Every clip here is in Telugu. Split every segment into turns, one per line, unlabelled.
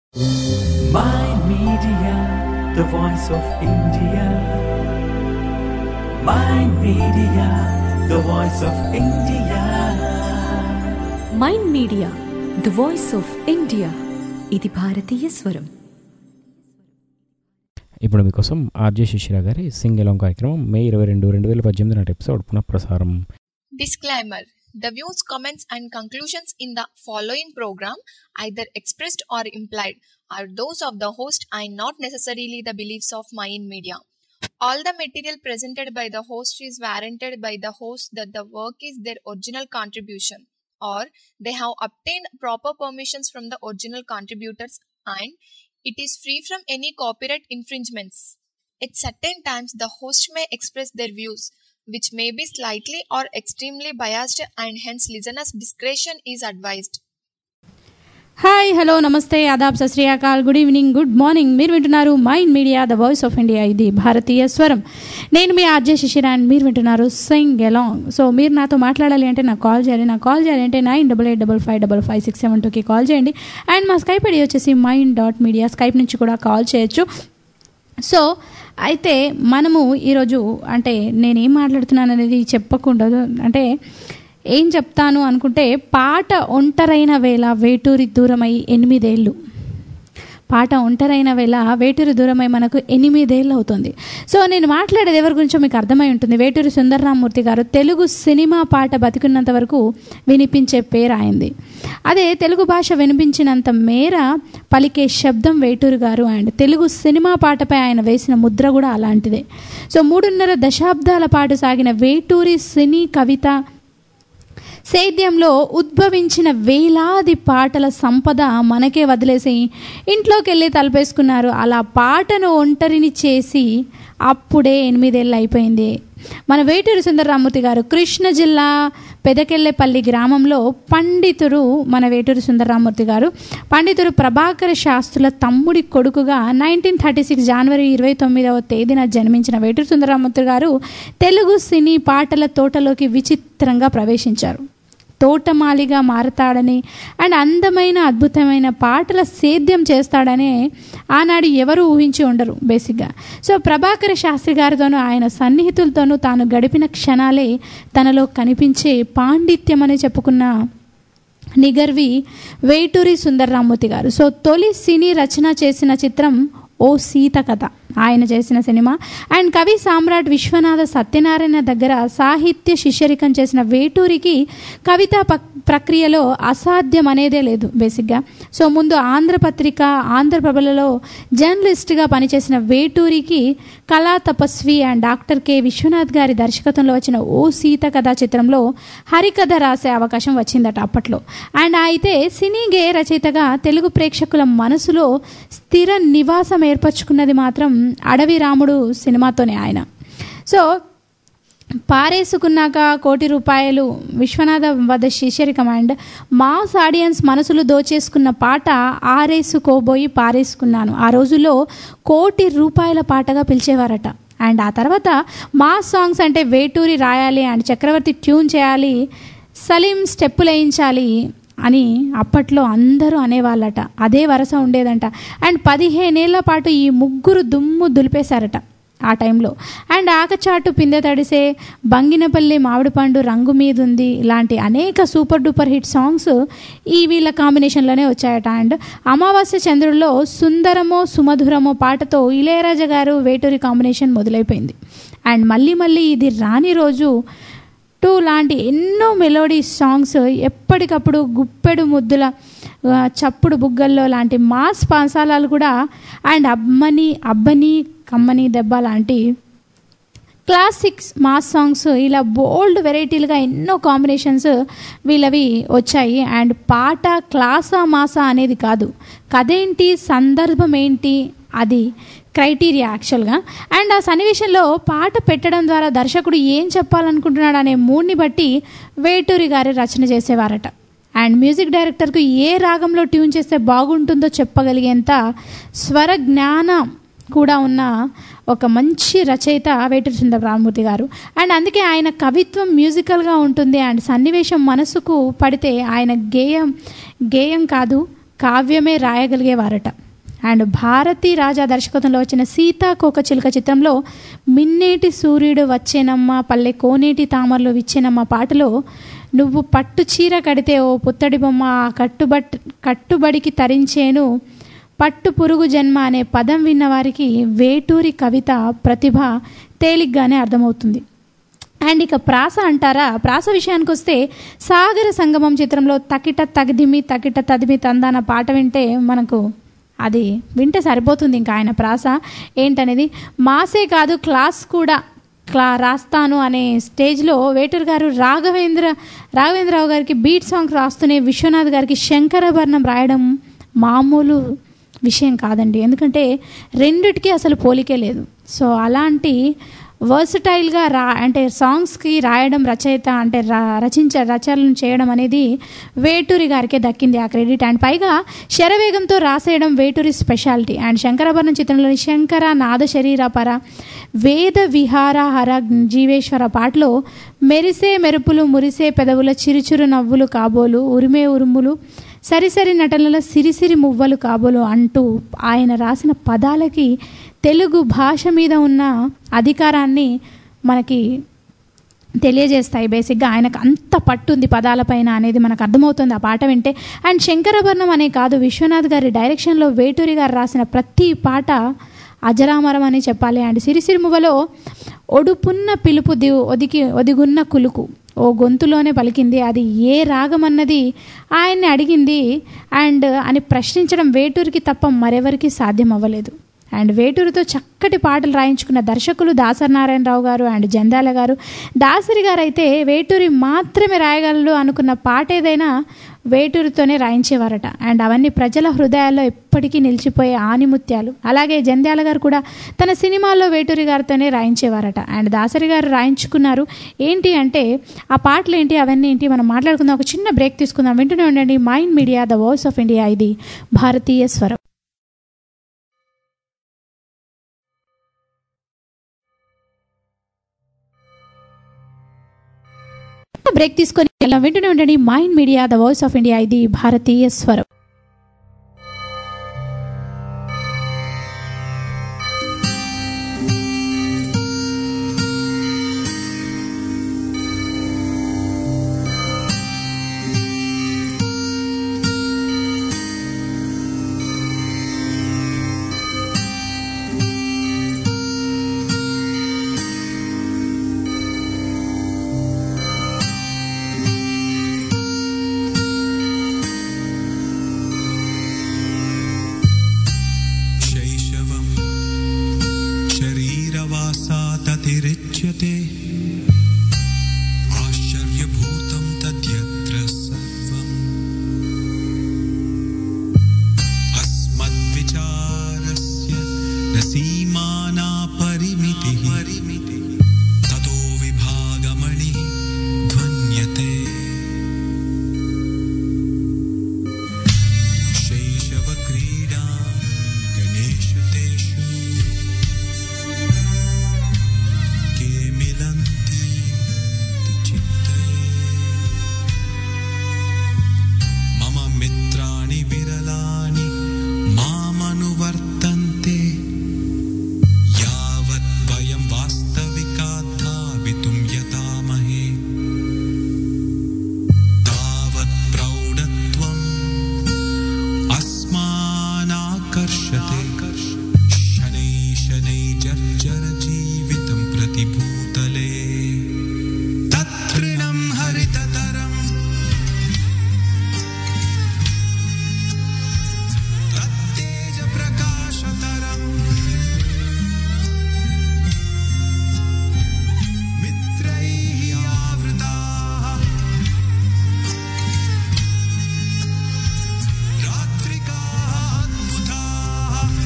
Mind Media, the voice of India. Mind Media, the voice of India.
Mind Media the voice of India ఇది భారతీయ స్వరం
ఇప్పుడు మీకోసం ఆర్జే శిశిర గారి సింగ్ ఎలాంగ్ కార్యక్రమం మే ఇరవై రెండు రెండు వేల పద్దెనిమిది నాటి ఎపిసోడ్ పునఃప్రసారం
Disclaimer The views, comments, and conclusions in the following program, either expressed or implied, are those of the host and not necessarily the beliefs of Mayan Media. All the material presented by the host is warranted by the host that the work is their original contribution or they have obtained proper permissions from the original contributors and it is free from any copyright infringements. At certain times, the host may express their views, which may be slightly or extremely biased, and hence listeners' discretion is advised.
Hi hello నమస్తే ఆదాబ్ సత్ శ్రీ అకాల్ గుడ్ ఈవినింగ్ గుడ్ మార్నింగ్ మీరు వింటున్నారు Mind media the voice of India ఇది భారతీయ స్వరం నేను మీ ఆర్జే శిశిరా అండ్ మీరు వింటున్నారు సింగ్ ఎలాంగ్ సో మీరు నాతో మాట్లాడాలి అంటే నాకు కాల్ చేయాలి నాకు కాల్ చేయాలి అంటే nine double eight double five double five six seven టూకి కాల్ చేయండి అండ్ మా స్కైప్ ఐడి వచ్చేసి మైండ్ డాట్ మీడియా స్కైప్ నుంచి కూడా కాల్ చేయొచ్చు సో అయితే మనము ఈరోజు అంటే నేనేం మాట్లాడుతున్నాను అనేది చెప్పకుండా అంటే ఏం చెప్తాను అనుకుంటే పాట ఒంటరైన వేళ వేటూరి దూరమై ఎనిమిదేళ్ళు పాట ఒంటరైన వేళ వేటూరి దూరమై మనకు ఎనిమిదేళ్ళు అవుతుంది సో నేను మాట్లాడేది ఎవరి గురించో మీకు అర్థమై ఉంటుంది వేటూరి సుందరరామూర్తి గారు తెలుగు సినిమా పాట బతికున్నంత వరకు వినిపించే పేరు అయింది అదే తెలుగు భాష వినిపించినంత మేర పలికే శబ్దం వేటూరి గారు అండ్ తెలుగు సినిమా పాటపై ఆయన వేసిన ముద్ర కూడా అలాంటిదే సో మూడున్నర దశాబ్దాల పాటు సాగిన వేటూరి సినీ కవిత సేద్యంలో ఉద్భవించిన వేలాది పాటల సంపద మనకే వదిలేసి ఇంట్లోకి వెళ్ళి తలపేసుకున్నారు అలా పాటను ఒంటరిని చేసి అప్పుడే ఎనిమిదేళ్ళు అయిపోయింది మన వేటూరి సుందరరామూర్తి గారు కృష్ణ జిల్లా పెదకెళ్ళేపల్లి గ్రామంలో పండితుడు మన వేటూరి సుందరరామూర్తి గారు పండితుడు ప్రభాకర శాస్త్రుల తమ్ముడి కొడుకుగా నైన్టీన్ థర్టీ సిక్స్ జనవరి ఇరవై తొమ్మిదవ తేదీన జన్మించిన వేటూరి సుందరరామూర్తి గారు తెలుగు సినీ పాటల తోటలోకి విచిత్రంగా ప్రవేశించారు తోటమాలిగా మారతాడని అండ్ అందమైన అద్భుతమైన పాటల సేద్యం చేస్తాడని ఆనాడు ఎవరు ఊహించి ఉండరు బేసిక్గా సో ప్రభాకర శాస్త్రి గారితోనూ ఆయన సన్నిహితులతోనూ తాను గడిపిన క్షణాలే తనలో కనిపించే పాండిత్యం అని చెప్పుకున్న నిగర్వి వేటూరి సుందర్రామూర్తి గారు సో తొలి సినీ రచన చేసిన చిత్రం ఓ సీత కథ ఆయన చేసిన సినిమా అండ్ కవి సామ్రాట్ విశ్వనాథ సత్యనారాయణ దగ్గర సాహిత్య శిష్యరికం చేసిన వేటూరికి కవితా ప ప్రక్రియలో అసాధ్యం అనేదే లేదు బేసిక్గా సో ముందు ఆంధ్రపత్రిక ఆంధ్రప్రభలలో జర్నలిస్ట్గా పనిచేసిన వేటూరికి కళా తపస్వి అండ్ డాక్టర్ కె విశ్వనాథ్ గారి దర్శకత్వంలో వచ్చిన ఓ సీత కథా చిత్రంలో హరికథ రాసే అవకాశం వచ్చిందట అప్పట్లో అండ్ అయితే సినీ గేయ రచయితగా తెలుగు ప్రేక్షకుల మనసులో స్థిర నివాసం ఏర్పరచుకున్నది మాత్రం అడవి రాముడు సినిమాతోనే ఆయన సో పారేసుకున్నాక కోటి రూపాయలు విశ్వనాథ వద్ద శిష్యరికం అండ్ మాస్ ఆడియన్స్ మనసులు దోచేసుకున్న పాట ఆరేసుకోబోయి పారేసుకున్నాను ఆ రోజుల్లో కోటి రూపాయల పాటగా పిలిచేవారట అండ్ ఆ తర్వాత మాస్ సాంగ్స్ అంటే వేటూరి రాయాలి అండ్ చక్రవర్తి ట్యూన్ చేయాలి సలీం స్టెప్పులు వేయించాలి అని అప్పట్లో అందరూ అనేవాళ్ళట అదే వరస ఉండేదంట అండ్ పదిహేనేళ్ల పాటు ఈ ముగ్గురు దుమ్ము దులిపేశారట ఆ టైంలో అండ్ ఆకచాటు పిందె తడిసే బంగినపల్లి మామిడి పండు రంగు మీద ఉంది ఇలాంటి అనేక సూపర్ డూపర్ హిట్ సాంగ్స్ ఈ వీళ్ళ కాంబినేషన్లోనే వచ్చాయట అండ్ అమావాస్య చంద్రుల్లో సుందరమో సుమధురమో పాటతో ఇళయరాజా గారు వేటూరి కాంబినేషన్ మొదలైపోయింది అండ్ మళ్ళీ మళ్ళీ ఇది రాని రోజు టూ లాంటి ఎన్నో మెలోడీ సాంగ్స్ ఎప్పటికప్పుడు గుప్పెడు ముద్దుల ఆ, చప్పుడు బుగ్గల్లో లాంటి మాస్ పాసాలాలు కూడా అండ్ అమ్మని అబ్బని కమ్మని దెబ్బ లాంటి క్లాసిక్స్ మాస్ సాంగ్స్ ఇలా బోల్డ్ వెరైటీలుగా ఎన్నో కాంబినేషన్స్ వీళ్ళవి వచ్చాయి అండ్ పాట క్లాసా మాసా అనేది కాదు కథ ఏంటి సందర్భం ఏంటి అది క్రైటీరియా యాక్చువల్గా అండ్ ఆ సన్నివేశంలో పాట పెట్టడం ద్వారా దర్శకుడు ఏం చెప్పాలనుకుంటున్నాడు అనే మూడ్ని బట్టి వేటూరి గారి రచన చేసేవారట అండ్ మ్యూజిక్ డైరెక్టర్కు ఏ రాగంలో ట్యూన్ చేస్తే బాగుంటుందో చెప్పగలిగేంత స్వర జ్ఞానం కూడా ఉన్న ఒక మంచి రచయిత వేటూరి సుందర రామమూర్తి గారు అండ్ అందుకే ఆయన కవిత్వం మ్యూజికల్గా ఉంటుంది అండ్ సన్నివేశం మనసుకు పడితే ఆయన గేయం గేయం కాదు కావ్యమే రాయగలిగేవారట అండ్ భారతీ రాజా దర్శకత్వంలో వచ్చిన సీతాకోక చిలుక చిత్రంలో మిన్నేటి సూర్యుడు వచ్చేనమ్మ పల్లె కోనేటి తామరలు విచ్చేనమ్మ పాటలో నువ్వు పట్టు చీర కడితే ఓ పుత్తడి బొమ్మ ఆ కట్టుబట్ కట్టుబడికి తరించేను పట్టు పురుగు జన్మ అనే పదం విన్న వారికి వేటూరి కవిత ప్రతిభ తేలిగ్గానే అర్థమవుతుంది అండ్ ఇక ప్రాస అంటారా ప్రాస విషయానికి వస్తే సాగర సంగమం చిత్రంలో తకిట తగిదిమి తకిట తదిమి తందాన పాట వింటే మనకు అది వింటే సరిపోతుంది ఇంకా ఆయన ప్రాస ఏంటనేది మాసే కాదు క్లాస్ కూడా క్లా రాస్తాను అనే స్టేజ్లో వేటూరు గారు రాఘవేంద్ర రాఘవేంద్రరావు గారికి బీట్ సాంగ్ రాస్తూనే విశ్వనాథ్ గారికి శంకరభరణం రాయడం మామూలు విషయం కాదండి ఎందుకంటే రెండిటికి అసలు పోలికే లేదు సో అలాంటి వర్సటైల్గా రా అంటే సాంగ్స్కి రాయడం రచయిత అంటే రా రచించ రచనలు చేయడం అనేది వేటూరి గారికే దక్కింది ఆ క్రెడిట్ అండ్ పైగా శరవేగంతో రాసేయడం వేటూరి స్పెషాలిటీ అండ్ శంకరాభరణం చిత్రంలోని శంకర నాద శరీరపర వేద విహార హర జీవేశ్వర పాటలో మెరిసే మెరుపులు మురిసే పెదవుల చిరుచురు నవ్వులు కాబోలు ఉరిమే ఉరుములు సరిసరి నటనల సిరిసిరి మువ్వలు కాబోలు అంటూ ఆయన రాసిన పదాలకి తెలుగు భాష మీద ఉన్న అధికారాన్ని మనకి తెలియజేస్తాయి బేసిక్గా ఆయనకు అంత పట్టుంది పదాలపైన అనేది మనకు అర్థమవుతుంది ఆ పాట వింటే అండ్ శంకరభరణం అనే కాదు విశ్వనాథ్ గారి డైరెక్షన్లో వేటూరి గారు రాసిన ప్రతి పాట అజరామరం అని చెప్పాలి అండ్ సిరిసిరిమువలో ఒడుపున్న పిలుపు ది ఒదికి ఒదిగున్న కులుకు ఓ గొంతులోనే పలికింది అది ఏ రాగం అన్నది ఆయన్ని అడిగింది అండ్ అని ప్రశ్నించడం వేటూరికి తప్ప మరెవరికి సాధ్యం అవ్వలేదు అండ్ వేటూరుతో చక్కటి పాటలు రాయించుకున్న దర్శకులు దాసరి నారాయణరావు గారు అండ్ జందాల గారు దాసరి గారు అయితే వేటూరి మాత్రమే రాయగలరు అనుకున్న పాట ఏదైనా వేటూరుతోనే రాయించేవారట అండ్ అవన్నీ ప్రజల హృదయాల్లో ఎప్పటికీ నిలిచిపోయే ఆనిముత్యాలు అలాగే జంధ్యాల గారు కూడా తన సినిమాల్లో వేటూరి గారితోనే రాయించేవారట అండ్ దాసరి గారు రాయించుకున్నారు ఏంటి అంటే ఆ పాటలు ఏంటి అవన్నీ ఏంటి మనం మాట్లాడుకుందాం ఒక చిన్న బ్రేక్ తీసుకుందాం వింటూనే ఉండండి mind media the voice of India ఇది భారతీయ స్వరం బ్రేక్ తీసుకొని ఇలా వింటూనే ఉండండి mind media the voice of India ఇది భారతీయ స్వరం
शैशवम् शरीरवासादतिरिच्यते आश्चर्यभूतं तद्यत्र सर्वम् अस्मद्विचारस्य न सीमाना परिमितिः ततो विभागमणि ध्वन्यते शैशवक्रीडा गणेषु तेषु के मिलन्ति चित्तये मम मित्राणि विरलानि मामनुवर्तन्ते यावत् वयं वास्तविकाद्धावितुं यतामहे तावत् प्रौढत्वम् अस्मानाकर्षते शनै शनै जर्जर जीवितं प्रतिभूतले तत्तृणं हरिततरम् तत्तेज प्रकाशतरम् मित्रैः आवृताः रात्रिकाः अद्भुताः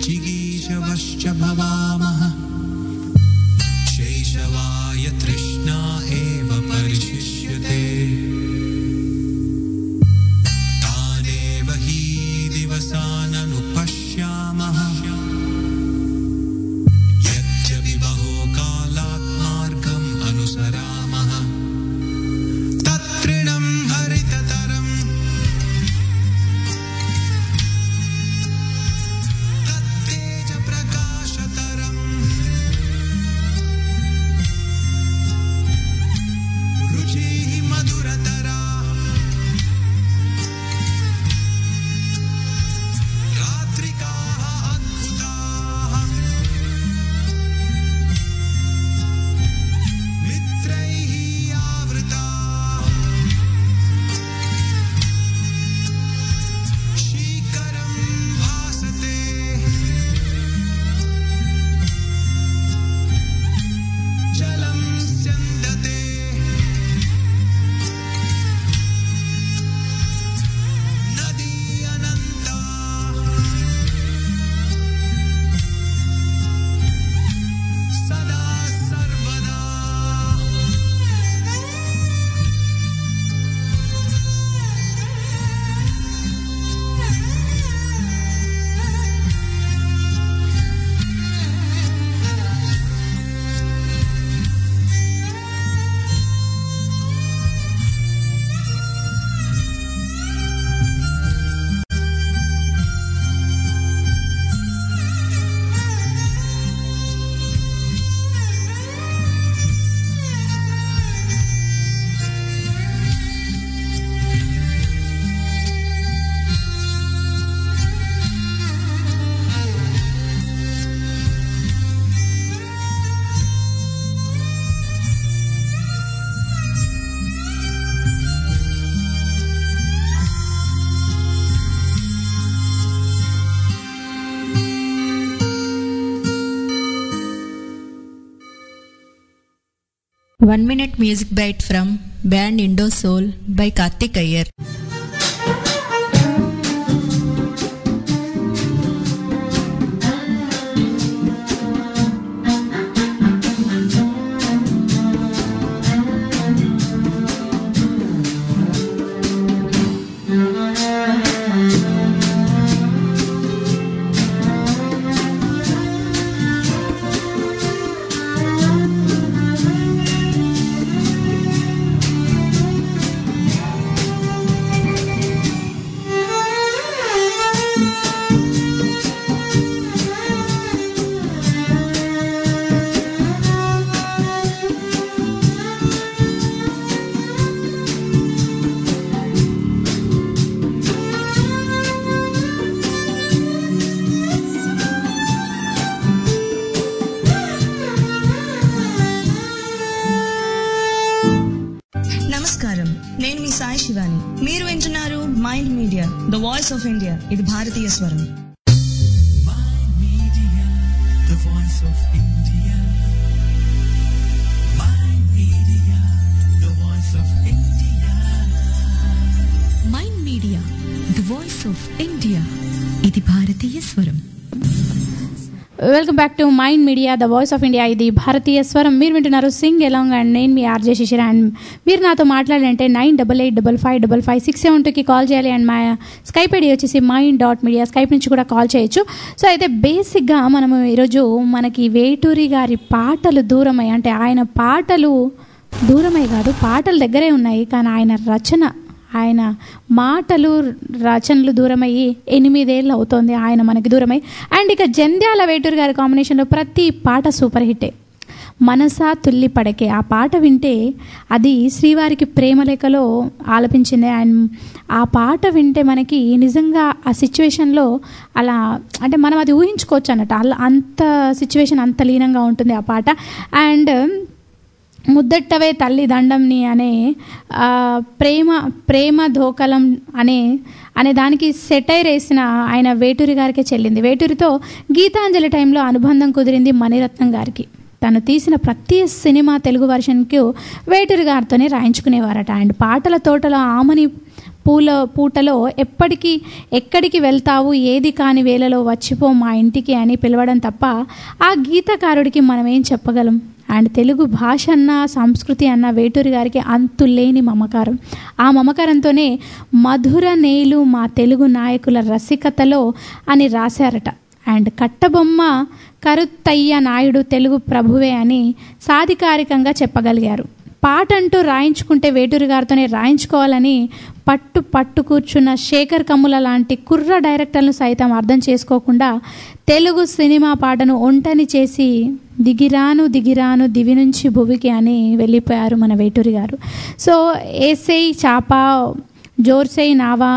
जिगीषवश्च भवामः शैशवाय तृष्णा एव परिशिष्यते तानेव हि दिवसाननुपश्यामः यद्यपि बहुकालात् मार्गम् अनुसरामः तत्तृणं हरिततरम् तत्तेजप्रकाशतरम् रुचिः मधुरतरा रात्रिकाः अद्भुताः मित्रैः आवृताः शीकरं भासते जलं स्यन्दते नदी अनन्ता सदा सर्वदा
One minute music bite from band Indo Soul by Karthik Iyer.
నమస్కారం నేను మీ సాయి శివాని మీరు వింటున్నారు Mind media the voice of India ఇది భారతీయ స్వరం
Media, the voice of India. Mind Media, the voice of India.
Mind Media the voice of India ఇది భారతీయ స్వరం
welcome back to Mind media the voice of India ఇది భారతీయ స్వరం మీరు వింటున్నారు సింగ్ ఎలాంగ్ అండ్ నేను మీ ఆర్జే శిశిర అండ్ మీరు నాతో మాట్లాడాలంటే nine double eight double five double five six seven టూకి కాల్ చేయాలి అండ్ మా స్కైప్ ఐడి వచ్చేసి మైండ్ డాట్ మీడియా స్కైప్ నుంచి కూడా కాల్ చేయొచ్చు సో అయితే బేసిక్గా మనము ఈరోజు మనకి వేటూరి గారి పాటలు దూరమై అంటే ఆయన పాటలు దూరమై కాదు పాటలు దగ్గరే ఉన్నాయి కానీ ఆయన రచన ఆయన మాటలు రచనలు దూరమయ్యి ఎనిమిదేళ్ళు అవుతోంది ఆయన మనకి దూరమై అండ్ ఇక జంధ్యాల వేటూరు గారి కాంబినేషన్లో ప్రతి పాట సూపర్ హిట్టే మనసా తుల్లి పడకే ఆ పాట వింటే అది శ్రీవారికి ప్రేమలేఖలో ఆలపించింది అండ్ ఆ పాట వింటే మనకి నిజంగా ఆ సిచ్యువేషన్లో అలా అంటే మనం అది ఊహించుకోవచ్చు అన్నట్టు అలా అంత సిచ్యువేషన్ అంత లీనంగా ఉంటుంది ఆ పాట అండ్ ముద్దట్టవే తల్లి దండంని అనే ఆ, ప్రేమ ప్రేమ ధోకలం అనే అనే దానికి సెటైర్ వేసిన ఆయన వేటూరి గారికే చెల్లింది వేటూరితో గీతాంజలి టైంలో అనుబంధం కుదిరింది మణిరత్నం గారికి తను తీసిన ప్రతి సినిమా తెలుగు వర్షన్కు వేటూరి గారితోనే రాయించుకునేవారట అండ్ పాటల తోటలో ఆమని పూల పూటలో ఎప్పటికీ ఎక్కడికి వెళ్తావు ఏది కాని వేళలో వచ్చిపో మా ఇంటికి అని పిలవడం తప్ప ఆ గీతకారుడికి మనం ఏం చెప్పగలం అండ్ తెలుగు భాష అన్న సంస్కృతి అన్న వేటూరి గారికి అంతులేని మమకారం ఆ మమకారంతోనే మధుర నేలు మా తెలుగు నాయకుల రసికతలో అని రాశారట అండ్ కట్టబొమ్మ కరుత్తయ్య నాయుడు తెలుగు ప్రభువే అని సాధికారికంగా చెప్పగలిగారు పాట అంటూ రాయించుకుంటే వేటూరి గారితోనే రాయించుకోవాలని పట్టు పట్టు కూర్చున్న శేఖర్ కమ్ముల లాంటి కుర్ర డైరెక్టర్లు సైతం అర్థం చేసుకోకుండా తెలుగు సినిమా పాటను ఒంటని చేసి దిగిరాను దిగిరాను దివి నుంచి భువికి అని వెళ్ళిపోయారు మన వేటూరి గారు సో ఏసై చాప జోర్సై నావా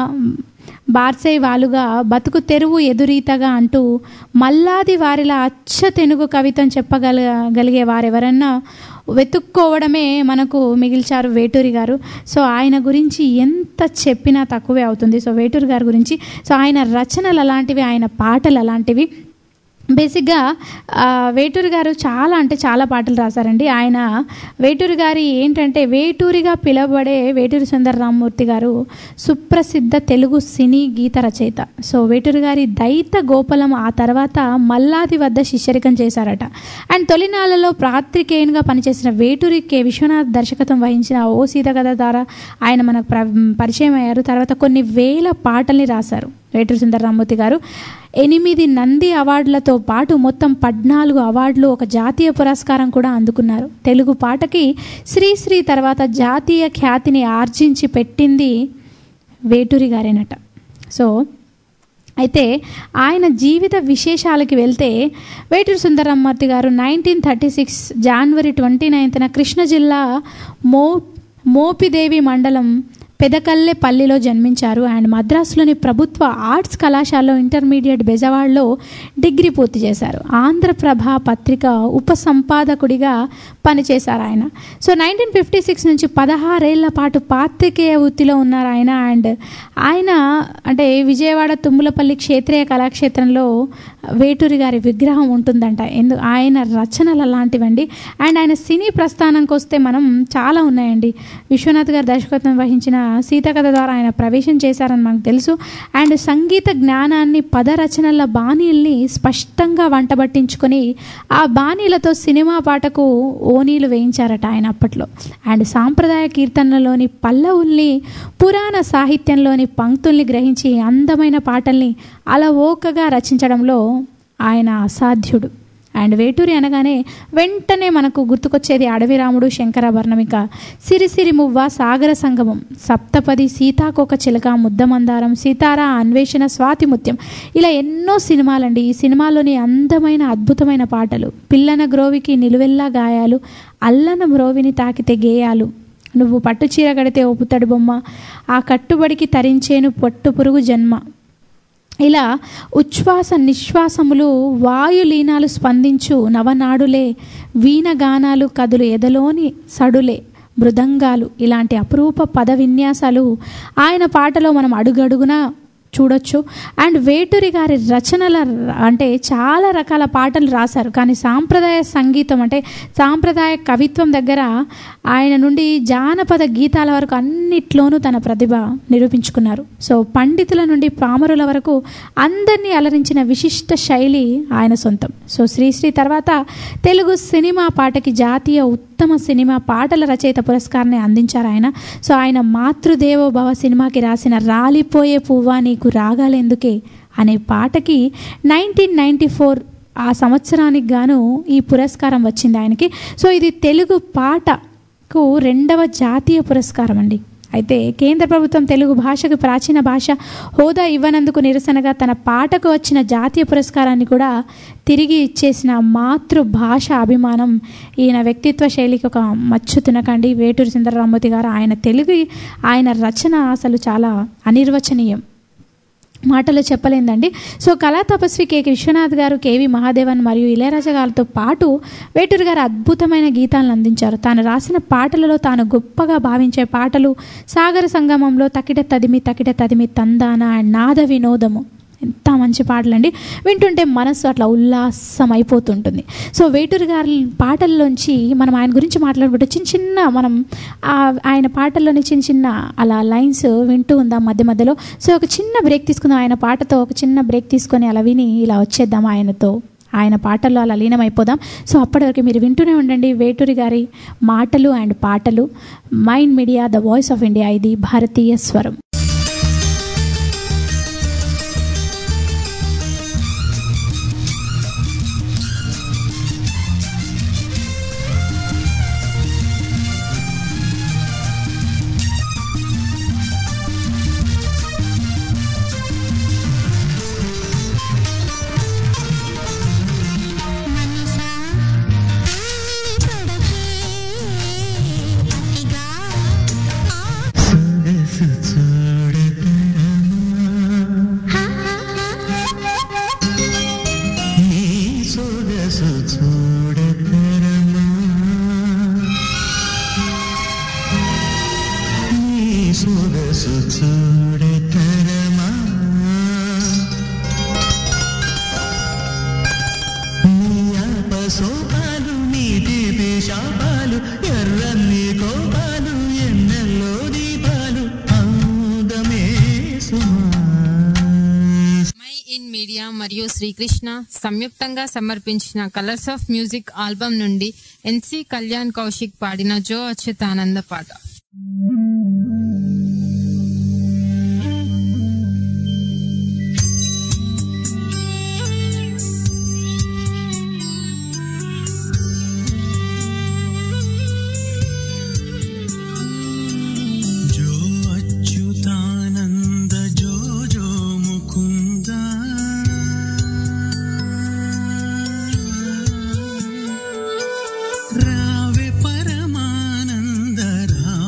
బార్సై వాలుగా బతుకు తెరువు ఎదురీతగా అంటూ మల్లాది వారిలా అచ్చ తెనుగు కవితం చెప్పగల గలిగే వారెవరన్నా వెతుక్కోవడమే మనకు మిగిల్చారు వేటూరి గారు సో ఆయన గురించి ఎంత చెప్పినా తక్కువే అవుతుంది సో వేటూరి గారి గురించి సో ఆయన రచనలు అలాంటివి ఆయన పాటలు అలాంటివి బేసిక్గా ఆ, వేటూరి గారు చాలా అంటే చాలా పాటలు రాశారండి ఆయన వేటూరి గారి ఏంటంటే వేటూరిగా పిలువబడే వేటూరి సుందర రామ్మూర్తి గారు సుప్రసిద్ధ తెలుగు సినీ గీత రచయిత సో వేటూరి గారి దైత గోపాలం ఆ తర్వాత మల్లాది వద్ద శిష్యరికం చేశారట అండ్ తొలినాళ్ళలో పాత్రికేయునిగా పనిచేసిన వేటూరి కె విశ్వనాథ్ దర్శకత్వం వహించిన ఓ సీత కథ ద్వారా ఆయన మనకు ప్ర పరిచయం అయ్యారు తర్వాత కొన్ని వేల పాటల్ని రాశారు వేటూరి సుందర రామ్మూర్తి గారు ఎనిమిది నంది అవార్డులతో పాటు మొత్తం పద్నాలుగు అవార్డులు ఒక జాతీయ పురస్కారం కూడా అందుకున్నారు తెలుగు పాటకి శ్రీశ్రీ తర్వాత జాతీయ ఖ్యాతిని ఆర్జించి పెట్టింది వేటూరి గారేనట సో అయితే ఆయన జీవిత విశేషాలకి వెళ్తే Veturi Sundarammurthy garu nineteen thirty six January twenty నైన్త్న కృష్ణ జిల్లా మో మోపిదేవి మండలం పెదకల్లె పల్లిలో జన్మించారు అండ్ మద్రాసులోని ప్రభుత్వ ఆర్ట్స్ కళాశాలలో ఇంటర్మీడియట్ బెజవాడలో డిగ్రీ పూర్తి చేశారు ఆంధ్రప్రభ పత్రిక ఉప సంపాదకుడిగా పనిచేశారు ఆయన సో నైన్టీన్ ఫిఫ్టీ సిక్స్ నుంచి పదహారేళ్ల పాటు పాత్రికేయ వృత్తిలో ఉన్నారు ఆయన అండ్ ఆయన అంటే విజయవాడ తుమ్ములపల్లి క్షేత్రీయ కళాక్షేత్రంలో వేటూరి గారి విగ్రహం ఉంటుందంట ఎందు ఆయన రచనలు అలాంటివండి అండ్ ఆయన సినీ ప్రస్థానంకి వస్తే మనం చాలా ఉన్నాయండి విశ్వనాథ్ గారు దర్శకత్వం వహించిన సీతకథ ద్వారా ఆయన ప్రవేశం చేశారని మనకు తెలుసు అండ్ సంగీత జ్ఞానాన్ని పద రచనల బాణీల్ని స్పష్టంగా వంటబట్టించుకొని ఆ బాణీలతో సినిమా పాటకు ఓనీలు వేయించారట ఆయన అప్పట్లో అండ్ సాంప్రదాయ కీర్తనలోని పల్లవుల్ని పురాణ సాహిత్యంలోని పంక్తుల్ని గ్రహించి అందమైన పాటల్ని అలవోకగా రచించడంలో ఆయన అసాధ్యుడు అండ్ వేటూరి అనగానే వెంటనే మనకు గుర్తుకొచ్చేది అడవిరాముడు శంకరాభరణమిక సిరిసిరి మువ్వ సాగర సంగమం సప్తపది సీతాకోక చిలక ముద్దమందారం సీతారా అన్వేషణ స్వాతి ముత్యం ఇలా ఎన్నో సినిమాలండి ఈ సినిమాలోని అందమైన అద్భుతమైన పాటలు పిల్లన గ్రోవికి నిలువెల్లా గాయాలు అల్లన మ్రోవిని తాకితే గేయాలు నువ్వు పట్టు చీర కడితే ఓ పుత్తడి బొమ్మ ఆ కట్టుబడికి తరించేను పట్టు పురుగు జన్మ ఇలా ఉచ్ఛ్వాస నిశ్వాసములు వాయులీనాలు స్పందించు నవనాడులే వీణగానాలు కదులు ఎదలోని సడులే మృదంగాలు ఇలాంటి అపురూప పద విన్యాసాలు ఆయన పాటలో మనం అడుగడుగునా చూడొచ్చు అండ్ వేటూరి గారి రచనల అంటే చాలా రకాల పాటలు రాశారు కానీ సాంప్రదాయ సంగీతం అంటే సాంప్రదాయ కవిత్వం దగ్గర ఆయన నుండి జానపద గీతాల వరకు అన్నిట్లోనూ తన ప్రతిభ నిరూపించుకున్నారు సో పండితుల నుండి పామరుల వరకు అందరినీ అలరించిన విశిష్ట శైలి ఆయన సొంతం సో శ్రీశ్రీ తర్వాత తెలుగు సినిమా పాటకి జాతీయ ఉత్తమ సినిమా పాటల రచయిత పురస్కారాన్ని అందించారు ఆయన సో ఆయన మాతృదేవో భవ సినిమాకి రాసిన రాలిపోయే పువ్వా నీకు రాగాలెందుకే అనే పాటకి నైన్టీన్ నైంటీ ఫోర్ ఆ సంవత్సరానికి గాను ఈ పురస్కారం వచ్చింది ఆయనకి సో ఇది తెలుగు పాటకు రెండవ జాతీయ పురస్కారం అండి అయితే కేంద్ర ప్రభుత్వం తెలుగు భాషకు ప్రాచీన భాష హోదా ఇవ్వనందుకు నిరసనగా తన పాటకు వచ్చిన జాతీయ పురస్కారాన్ని కూడా తిరిగి ఇచ్చేసిన మాతృభాష అభిమానం ఈయన వ్యక్తిత్వ శైలికి ఒక మచ్చు తినకండి వేటూరి సుందరరామూర్తి గారు ఆయన తెలుగు ఆయన రచన అసలు చాలా అనిర్వచనీయం మాటలు చెప్పలేందండి సో కళా తపస్వి కె విశ్వనాథ్ గారు కేవి మహాదేవన్ మరియు ఇళయరాజా గారితో పాటు వేటూరు గారు అద్భుతమైన గీతాలను అందించారు తాను రాసిన పాటలలో తాను గొప్పగా భావించే పాటలు సాగర సంగమంలో తకిట తదిమి తకిట తదిమి తందాన అండ్ నాద వినోదము ఎంత మంచి పాటలండి వింటుంటే మనస్సు అట్లా ఉల్లాసం అయిపోతుంటుంది సో వేటూరు గారి పాటల్లోంచి మనం ఆయన గురించి మాట్లాడుకుంటే చిన్న చిన్న మనం ఆ- ఆయన పాటల్లోని చిన్న చిన్న అలా లైన్స్ వింటూ ఉందాం మధ్య మధ్యలో సో ఒక చిన్న బ్రేక్ తీసుకుందాం ఆయన పాటతో ఒక చిన్న బ్రేక్ తీసుకొని అలా విని ఇలా వచ్చేద్దాం ఆయనతో ఆయన పాటల్లో అలా లీనమైపోదాం సో అప్పటివరకు మీరు వింటూనే ఉండండి వేటూరి గారి మాటలు అండ్ పాటలు Mind media the voice of India ఇది భారతీయ స్వరం
సొగసు చూడతరమా నీ సొగసు చూడతరమా నీ అపసోపాలు నీటి శాపాలు ఎర్రన్ని కోపాలు ఎన్నెల్లో దీపాలు ఆదమే సుమా
మై ఇన్ మీడియా మరియు శ్రీకృష్ణ సంయుక్తంగా సమర్పించిన కలర్స్ ఆఫ్ మ్యూజిక్ ఆల్బమ్ నుండి ఎన్సి కళ్యాణ్ కౌశిక్ పాడిన జో అచ్యుతానంద పాట
जो अच्युतानन्द जो जो मुकुन्द रावे परमानन्द रावे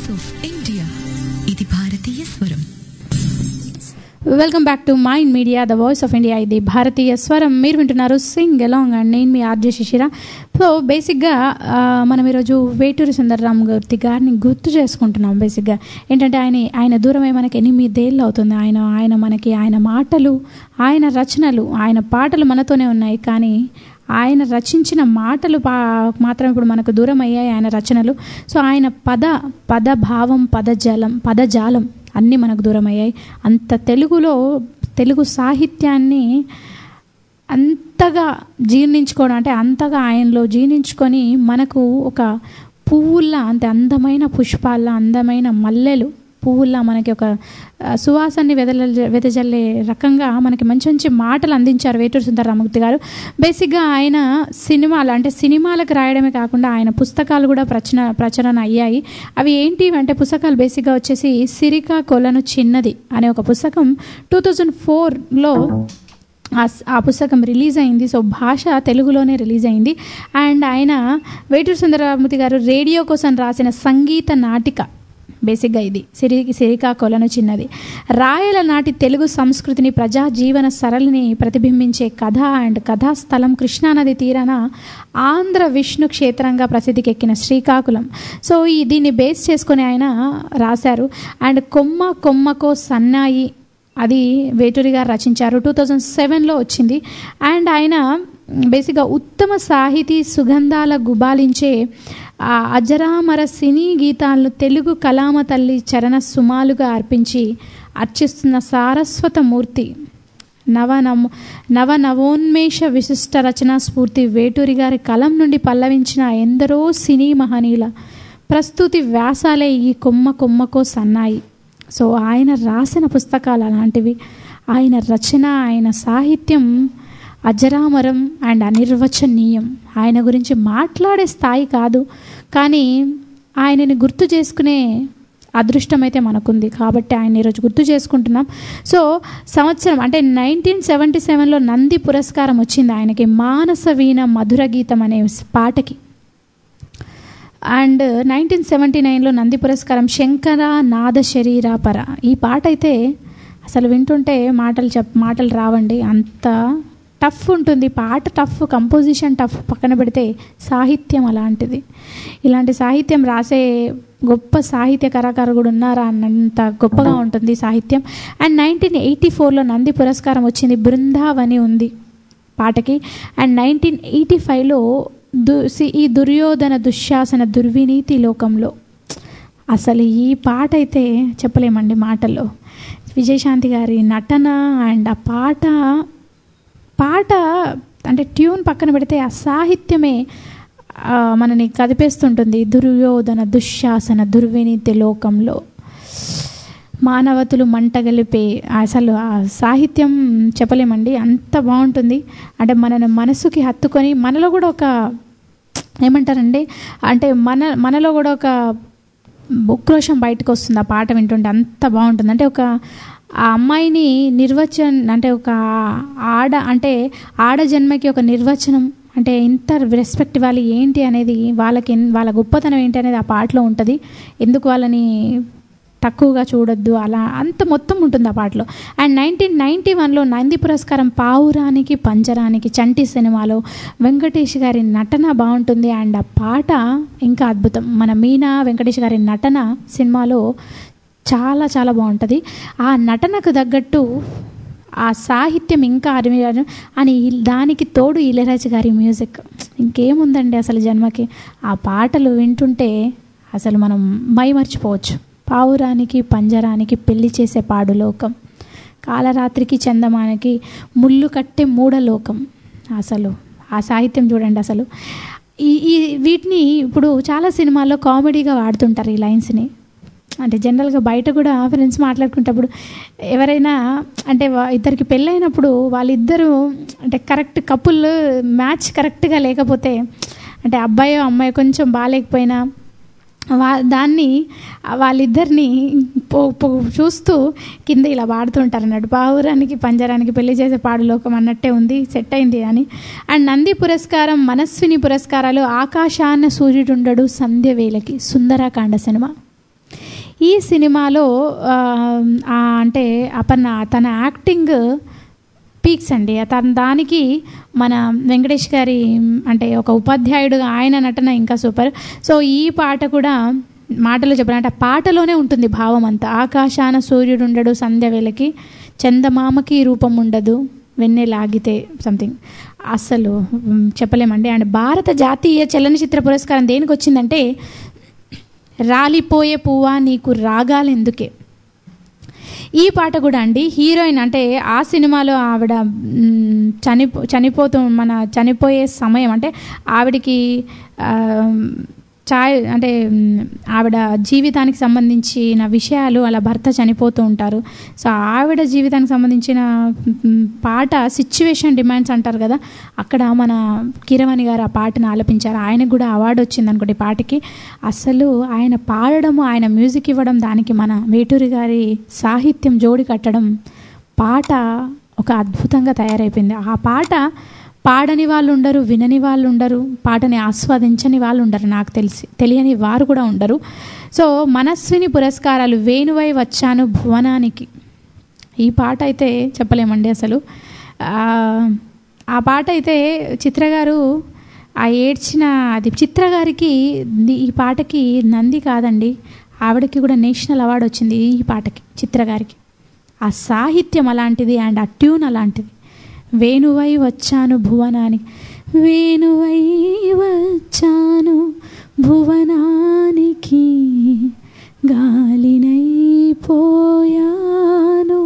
వాయిస్ ఆఫ్ ఇండియా ఇది భారతీయ స్వరం
welcome back to Mind media the voice of India ఇది భారతీయ స్వరం మీరు వింటున్నారు సింగ్ ఎలాంగ్ అండ్ నేను మీ ఆర్జే శిశిర సో బేసిక్గా ఆ, మనం ఈరోజు వేటూరి సుందరరామ్ గారి గారిని గుర్తు చేసుకుంటున్నాం బేసిక్గా ఏంటంటే ఆయన ఆయన దూరమై మనకి ఎనిమిదేళ్ళు అవుతుంది ఆయన ఆయన మనకి ఆయన మాటలు ఆయన రచనలు ఆయన పాటలు మనతోనే ఉన్నాయి కానీ ఆయన రచించిన మాటలు పా మాత్రం ఇప్పుడు మనకు దూరం అయ్యాయి ఆయన రచనలు సో ఆయన పద పద భావం పదజాలం పదజాలం అన్నీ మనకు దూరం అయ్యాయి అంత తెలుగులో తెలుగు సాహిత్యాన్ని అంతగా జీర్ణించుకోవడం అంటే అంతగా ఆయనలో జీర్ణించుకొని మనకు ఒక పువ్వుల్లా అంతే అందమైన పుష్పాల్లా అందమైన మల్లెలు పువ్వుల్లా మనకి ఒక ఆ, సువాసాన్ని వెదల వెదజల్లే రకంగా మనకి మంచి మంచి మాటలు అందించారు వేటూరు సుందరరామూర్తి గారు బేసిక్గా ఆయన సినిమాలు అంటే సినిమాలకు రాయడమే కాకుండా ఆయన పుస్తకాలు కూడా ప్రచన ప్రచురణ అయ్యాయి అవి ఏంటి అంటే పుస్తకాలు బేసిక్గా వచ్చేసి సిరికా కొలను చిన్నది అనే ఒక పుస్తకం టూ థౌజండ్ ఫోర్లో ఆ స్- ఆ పుస్తకం రిలీజ్ అయింది సో భాష తెలుగులోనే రిలీజ్ అయింది అండ్ ఆయన వేటూరు సుందరరామూర్తి గారు రేడియో కోసం రాసిన సంగీత నాటిక బేసిక్గా ఇది సిరి సిరికా కొలను చిన్నది రాయల నాటి తెలుగు సంస్కృతిని ప్రజా జీవన సరళిని ప్రతిబింబించే కథ అండ్ కథాస్థలం కృష్ణానది తీరాన ఆంధ్ర విష్ణు క్షేత్రంగా ప్రసిద్ధికెక్కిన శ్రీకాకుళం సో ఈ దీన్ని బేస్ చేసుకొని ఆయన రాశారు అండ్ కొమ్మ కొమ్మకో సన్నాయి అది వేటూరి గారు రచించారు టూ థౌజండ్ సెవెన్లో వచ్చింది అండ్ ఆయన బేసిక్గా ఉత్తమ సాహితీ సుగంధాల గుబాలించే ఆ అజరామర సినీ గీతాలను తెలుగు కలామ తల్లి చరణ సుమాలుగా అర్పించి అర్చిస్తున్న సారస్వత మూర్తి నవ నమో నవ నవోన్మేష విశిష్ట రచనా స్ఫూర్తి వేటూరి గారి కలం నుండి పల్లవించిన ఎందరో సినీ మహనీయుల ప్రస్తుతి వ్యాసాలే ఈ కొమ్మ కొమ్మకో సన్నాయి సో ఆయన రాసిన పుస్తకాలు అలాంటివి ఆయన రచన ఆయన సాహిత్యం అజరామరం అండ్ అనిర్వచనీయం ఆయన గురించి మాట్లాడే స్థాయి కాదు కానీ ఆయనని గుర్తు చేసుకునే అదృష్టం అయితే మనకుంది కాబట్టి ఆయన ఈరోజు గుర్తు చేసుకుంటున్నాం సో సంవత్సరం అంటే నైన్టీన్ సెవెంటీ సెవెన్లో నంది పురస్కారం వచ్చింది ఆయనకి మానస వీణ మధుర గీతం అనే పాటకి అండ్ నైన్టీన్ సెవెంటీ నైన్లో నంది పురస్కారం శంకర నాద శరీరాపర ఈ పాట అయితే అసలు వింటుంటే మాటలు చెప్ మాటలు రావండి అంత టఫ్ ఉంటుంది పాట టఫ్ కంపోజిషన్ టఫ్ పక్కన పెడితే సాహిత్యం అలాంటిది ఇలాంటి సాహిత్యం రాసే గొప్ప సాహిత్య కళాకారుడు ఉన్నారా అన్నంత గొప్పగా ఉంటుంది సాహిత్యం అండ్ నైన్టీన్ ఎయిటీ ఫోర్లో నంది పురస్కారం వచ్చింది బృందావని ఉంది పాటకి అండ్ నైన్టీన్ ఎయిటీ ఫైవ్లో దు సి- ఈ దుర్యోధన దుశ్శాసన దుర్వినీతి లోకంలో అసలు ఈ పాట అయితే చెప్పలేమండి మాటల్లో విజయశాంతి గారి నటన అండ్ ఆ పాట పాట అంటే ట్యూన్ పక్కన పెడితే ఆ సాహిత్యమే ఆ, మనని కదిపేస్తుంటుంది దుర్యోధన దుశ్శాసన దుర్వినీతి లోకంలో మానవతులు మంటగలిపే అసలు ఆ సాహిత్యం చెప్పలేమండి అంత బాగుంటుంది అంటే మన మనసుకి హత్తుకొని మనలో కూడా ఒక ఏమంటారండి అంటే మన మనలో కూడా ఒక ఉక్రోషం బయటకు వస్తుంది ఆ పాట వింటుంటే అంత బాగుంటుంది అంటే ఒక ఆ అమ్మాయిని నిర్వచన్ అంటే ఒక ఆడ అంటే ఆడ జన్మకి ఒక నిర్వచనం అంటే ఇంత రెస్పెక్ట్ ఇవ్వాలి ఏంటి అనేది వాళ్ళకి ఎన్- వాళ్ళ గొప్పతనం ఏంటి అనేది ఆ పాటలో ఉంటుంది ఎందుకు వాళ్ళని తక్కువగా చూడొద్దు అలా అంత మొత్తం ఉంటుంది ఆ పాటలో అండ్ నైన్టీన్ నైంటీ వన్లో నంది పురస్కారం పావురానికి పంజరానికి చంటి సినిమాలో వెంకటేష్ గారి నటన బాగుంటుంది అండ్ ఆ పాట ఇంకా అద్భుతం మన మీనా వెంకటేష్ గారి నటన సినిమాలో చాలా చాలా బాగుంటుంది ఆ నటనకు తగ్గట్టు ఆ సాహిత్యం ఇంకా అరిమేయడం అని ఇల్- దానికి తోడు ఇళయరాజు గారి మ్యూజిక్ ఇంకేముందండి అసలు జన్మకి ఆ పాటలు వింటుంటే అసలు మనం మై మర్చిపోవచ్చు పావురానికి పంజరానికి పెళ్లి చేసే పాడు లోకం కాలరాత్రికి చందమానకి ముళ్ళు కట్టే మూడలోకం అసలు ఆ సాహిత్యం చూడండి అసలు ఈ ఈ వీటిని ఇప్పుడు చాలా సినిమాల్లో కామెడీగా వాడుతుంటారు ఈ లైన్స్ని అంటే జనరల్గా బయట కూడా ఫ్రెండ్స్ మాట్లాడుకునేటప్పుడు ఎవరైనా అంటే వా- ఇద్దరికి పెళ్ళైనప్పుడు వాళ్ళిద్దరూ అంటే కరెక్ట్ కపుల్ మ్యాచ్ కరెక్ట్గా లేకపోతే అంటే అబ్బాయో అమ్మాయి కొంచెం బాగాలేకపోయినా వా దాన్ని వాళ్ళిద్దరిని పో పో చూస్తూ కింద ఇలా పాడుతుంటారు అన్నట్టు పావురానికి పంజరానికి పెళ్లి చేసే పాడులోకం అన్నట్టే ఉంది సెట్ అయింది అని అండ్ నంది పురస్కారం మనస్విని పురస్కారాలు ఆకాశాన్న సూర్యుడుండడు సంధ్య వేలకి సుందరాకాండ సినిమా ఈ సినిమాలో ఆ, ఆ, అంటే అపర్ణ తన యాక్టింగ్ పీక్స్ అండి తన దానికి మన వెంకటేష్ గారి అంటే ఒక ఉపాధ్యాయుడుగా ఆయన నటన ఇంకా సూపర్ సో ఈ పాట కూడా మాటలో చెప్పాలంటే ఆ పాటలోనే ఉంటుంది భావం అంతా ఆకాశాన సూర్యుడు ఉండడు సంధ్య వేళకి చందమామకి రూపం ఉండదు వెన్నె లాగితే సంథింగ్ అస్సలు మ్, చెప్పలేమండి అండ్ భారత జాతీయ చలనచిత్ర పురస్కారం దేనికి వచ్చిందంటే రాలిపోయే పువ్వా నీకు రాగాలెందుకే ఈ పాట కూడా అండి హీరోయిన్ అంటే ఆ సినిమాలో ఆవిడ మ్, చనిపో చనిపోతూ మన చనిపోయే సమయం అంటే ఆవిడకి ఆ, ఛాయ్ అంటే మ్, ఆవిడ జీవితానికి సంబంధించిన విషయాలు అలా భర్త చనిపోతూ ఉంటారు సో ఆవిడ జీవితానికి సంబంధించిన మ్, పాట సిచ్యువేషన్ డిమాండ్స్ అంటారు కదా అక్కడ మన కిరవాణి గారు ఆ పాటను ఆలపించారు ఆయనకు కూడా అవార్డు వచ్చింది అనుకోండి ఈ పాటకి అసలు ఆయన పాడడము ఆయన మ్యూజిక్ ఇవ్వడం దానికి మన వేటూరి గారి సాహిత్యం జోడి కట్టడం పాట ఒక అద్భుతంగా తయారైపోయింది ఆ పాట పాడని వాళ్ళు ఉండరు వినని వాళ్ళు ఉండరు పాటని ఆస్వాదించని వాళ్ళు ఉండరు నాకు తెలిసి తెలియని వారు కూడా ఉండరు సో మనస్విని పురస్కారాలు వేణువై వచ్చాను భువనానికి ఈ పాట అయితే చెప్పలేమండి అసలు ఆ, ఆ పాట అయితే చిత్ర గారు ఆ ఏడ్చిన అది చిత్ర గారికి ది- ఈ పాటకి నంది కాదండి ఆవిడకి కూడా నేషనల్ అవార్డు వచ్చింది ఈ పాటకి చిత్ర గారికి ఆ సాహిత్యం అలాంటిది అండ్ ఆ ట్యూన్ అలాంటిది వేణువై వచ్చాను భువనానికి వేణువై వచ్చాను భువనానికి గాలినై పోయాను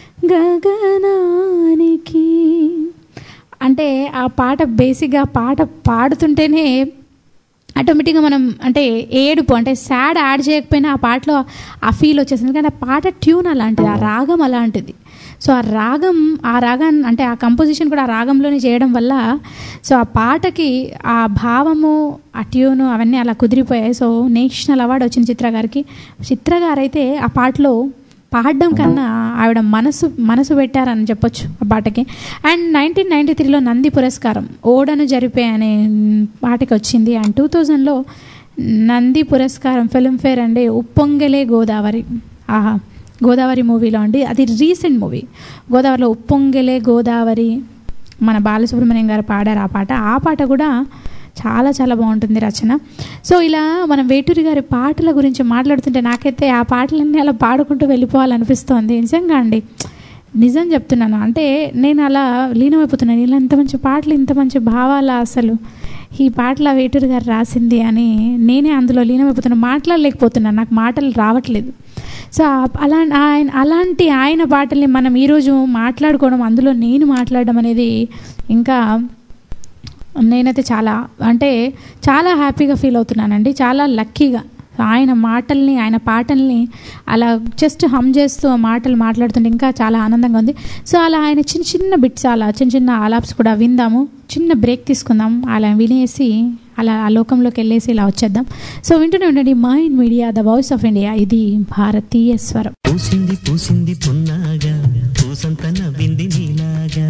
గగనానికి అంటే ఆ పాట బేసిక్గా పాట పాడుతుంటేనే ఆటోమేటిక్గా మనం అంటే ఏడుపు అంటే సాడ్ యాడ్ చేయకపోయినా ఆ పాటలో ఆ ఫీల్ వచ్చేసింది కానీ ఆ పాట ట్యూన్ అలాంటిది ఆ రాగం అలాంటిది సో ఆ రాగం ఆ రాగాన్ని అంటే ఆ కంపోజిషన్ కూడా ఆ రాగంలోనే చేయడం వల్ల సో ఆ పాటకి ఆ భావము ఆ ట్యూను అవన్నీ అలా కుదిరిపోయాయి సో నేషనల్ అవార్డు వచ్చింది చిత్ర గారికి చిత్ర గారు అయితే ఆ పాటలో పాడడం కన్నా ఆవిడ మనసు మనసు పెట్టారని చెప్పొచ్చు ఆ పాటకి అండ్ నైన్టీన్ నైంటీ త్రీలో నంది పురస్కారం ఓడను జరిపే అనే పాటకి వచ్చింది అండ్ టూ థౌజండ్లో నంది పురస్కారం ఫిల్మ్ఫేర్ అండి ఉప్పొంగలే గోదావరి ఆహా గోదావరి మూవీలో అండి అది రీసెంట్ మూవీ గోదావరిలో ఉప్పొంగలే గోదావరి మన బాలసుబ్రహ్మణ్యం గారు పాడారు ఆ పాట ఆ పాట కూడా చాలా చాలా బాగుంటుంది రచన సో ఇలా మనం వేటూరి గారి పాటల గురించి మాట్లాడుతుంటే నాకైతే ఆ పాటలన్నీ అలా పాడుకుంటూ వెళ్ళిపోవాలనిపిస్తోంది నిజంగా అండి నిజం చెప్తున్నాను అంటే నేను అలా లీనమైపోతున్నాను ఇలా ఇంత మంచి పాటలు ఇంత మంచి భావాలు అసలు ఈ పాటల వేటూరి గారు రాసింది అని నేనే అందులో లీనమైపోతున్నాను మాట్లాడలేకపోతున్నాను నాకు మాటలు రావట్లేదు సో ఆ- అలా ఆయన అలాంటి ఆయన పాటల్ని మనం ఈరోజు మాట్లాడుకోవడం అందులో నేను మాట్లాడడం అనేది ఇంకా నేనైతే చాలా అంటే చాలా హ్యాపీగా ఫీల్ అవుతున్నానండి చాలా లక్కీగా ఆయన మాటల్ని ఆయన పాటల్ని అలా జస్ట్ హమ్ చేస్తూ ఆ మాటలు మాట్లాడుతుంటే ఇంకా చాలా ఆనందంగా ఉంది సో అలా ఆయన చిన్న చిన్న బిట్స్ అలా చిన్న చిన్న ఆలాప్స్ కూడా విందాము చిన్న బ్రేక్ తీసుకుందాం అలా వినేసి అలా ఆ లోకంలోకి వెళ్ళేసి ఇలా వచ్చేద్దాం సో వింటూనే ఉండండి mind media the voice of India ఇది భారతీయ స్వరం
పూసింది పూసింది పున్నాగా పూసంత నవ్వింది నీలాగా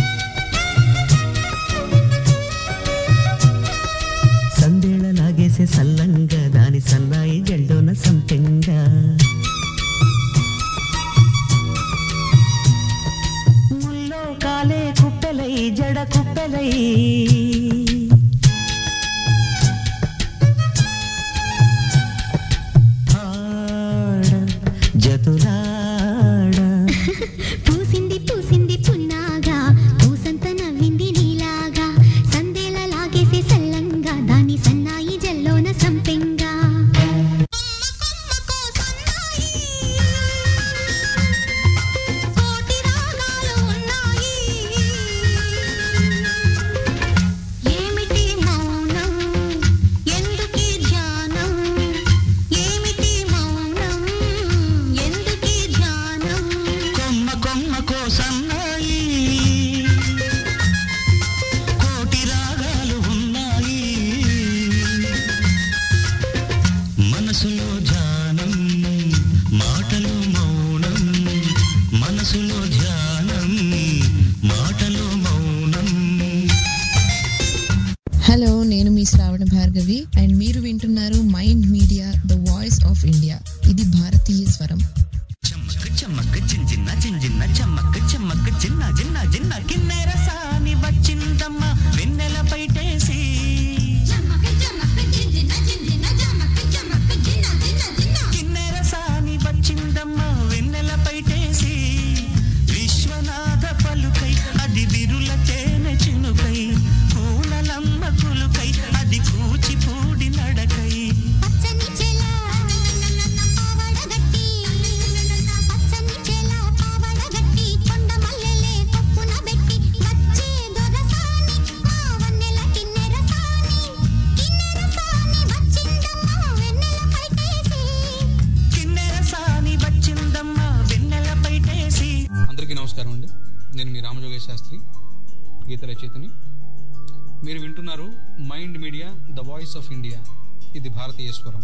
సందేళ లాగేసే సల్లంగా దాని సన్నాయి జెండోన సంపెంగా ముల్లో కాలే కుప్పెలై జడ కుప్పెలై ఆడ జతులాడ
పూసింది పూసింది పున్నాగా పూసంత నవ్వింది నీలాగా సందేల లాగేసే సల్లంగా దాని సన్నాయి జల్లోన సంపెంగా ఏమిటి మౌనం ఎందుకీ ధ్యానం ఏమిటి మౌనం ఎందుకీ
నమస్కారం అండి నేను మీ రామజోగేశ్ శాస్త్రి గీత రచయితని మీరు వింటున్నారు Mind media the voice of India ఇది భారతీయ స్వరం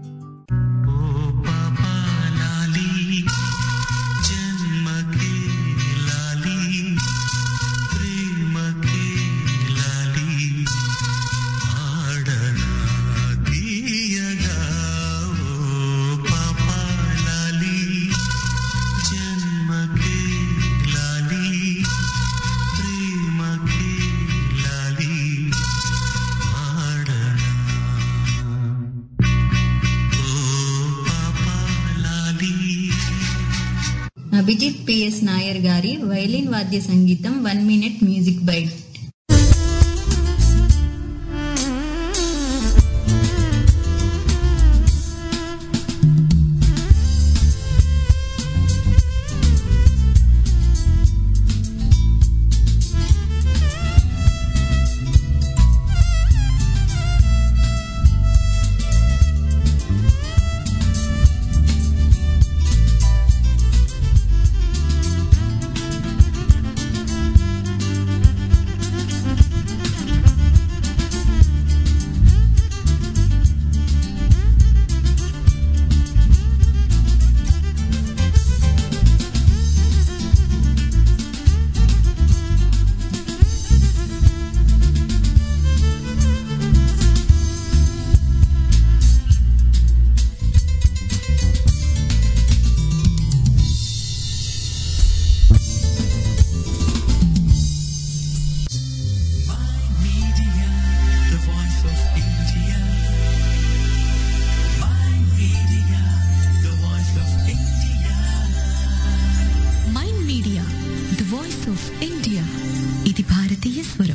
జన్మ के लाली प्रेम के लाली ఆడనా తీయగా ఓ పాపా లాలి జన్మ के లాలి ప్రేమ के లాలి ఆడనా ఓ పాపా లాలి
అభిజిత్ పిఎస్ నాయర్ గారి వైలిన్ వాద్య సంగీతం one minute music bite
The voice of India. My media, the voice of India.
Mind Media the voice of India ఇది భారతీయ స్వరం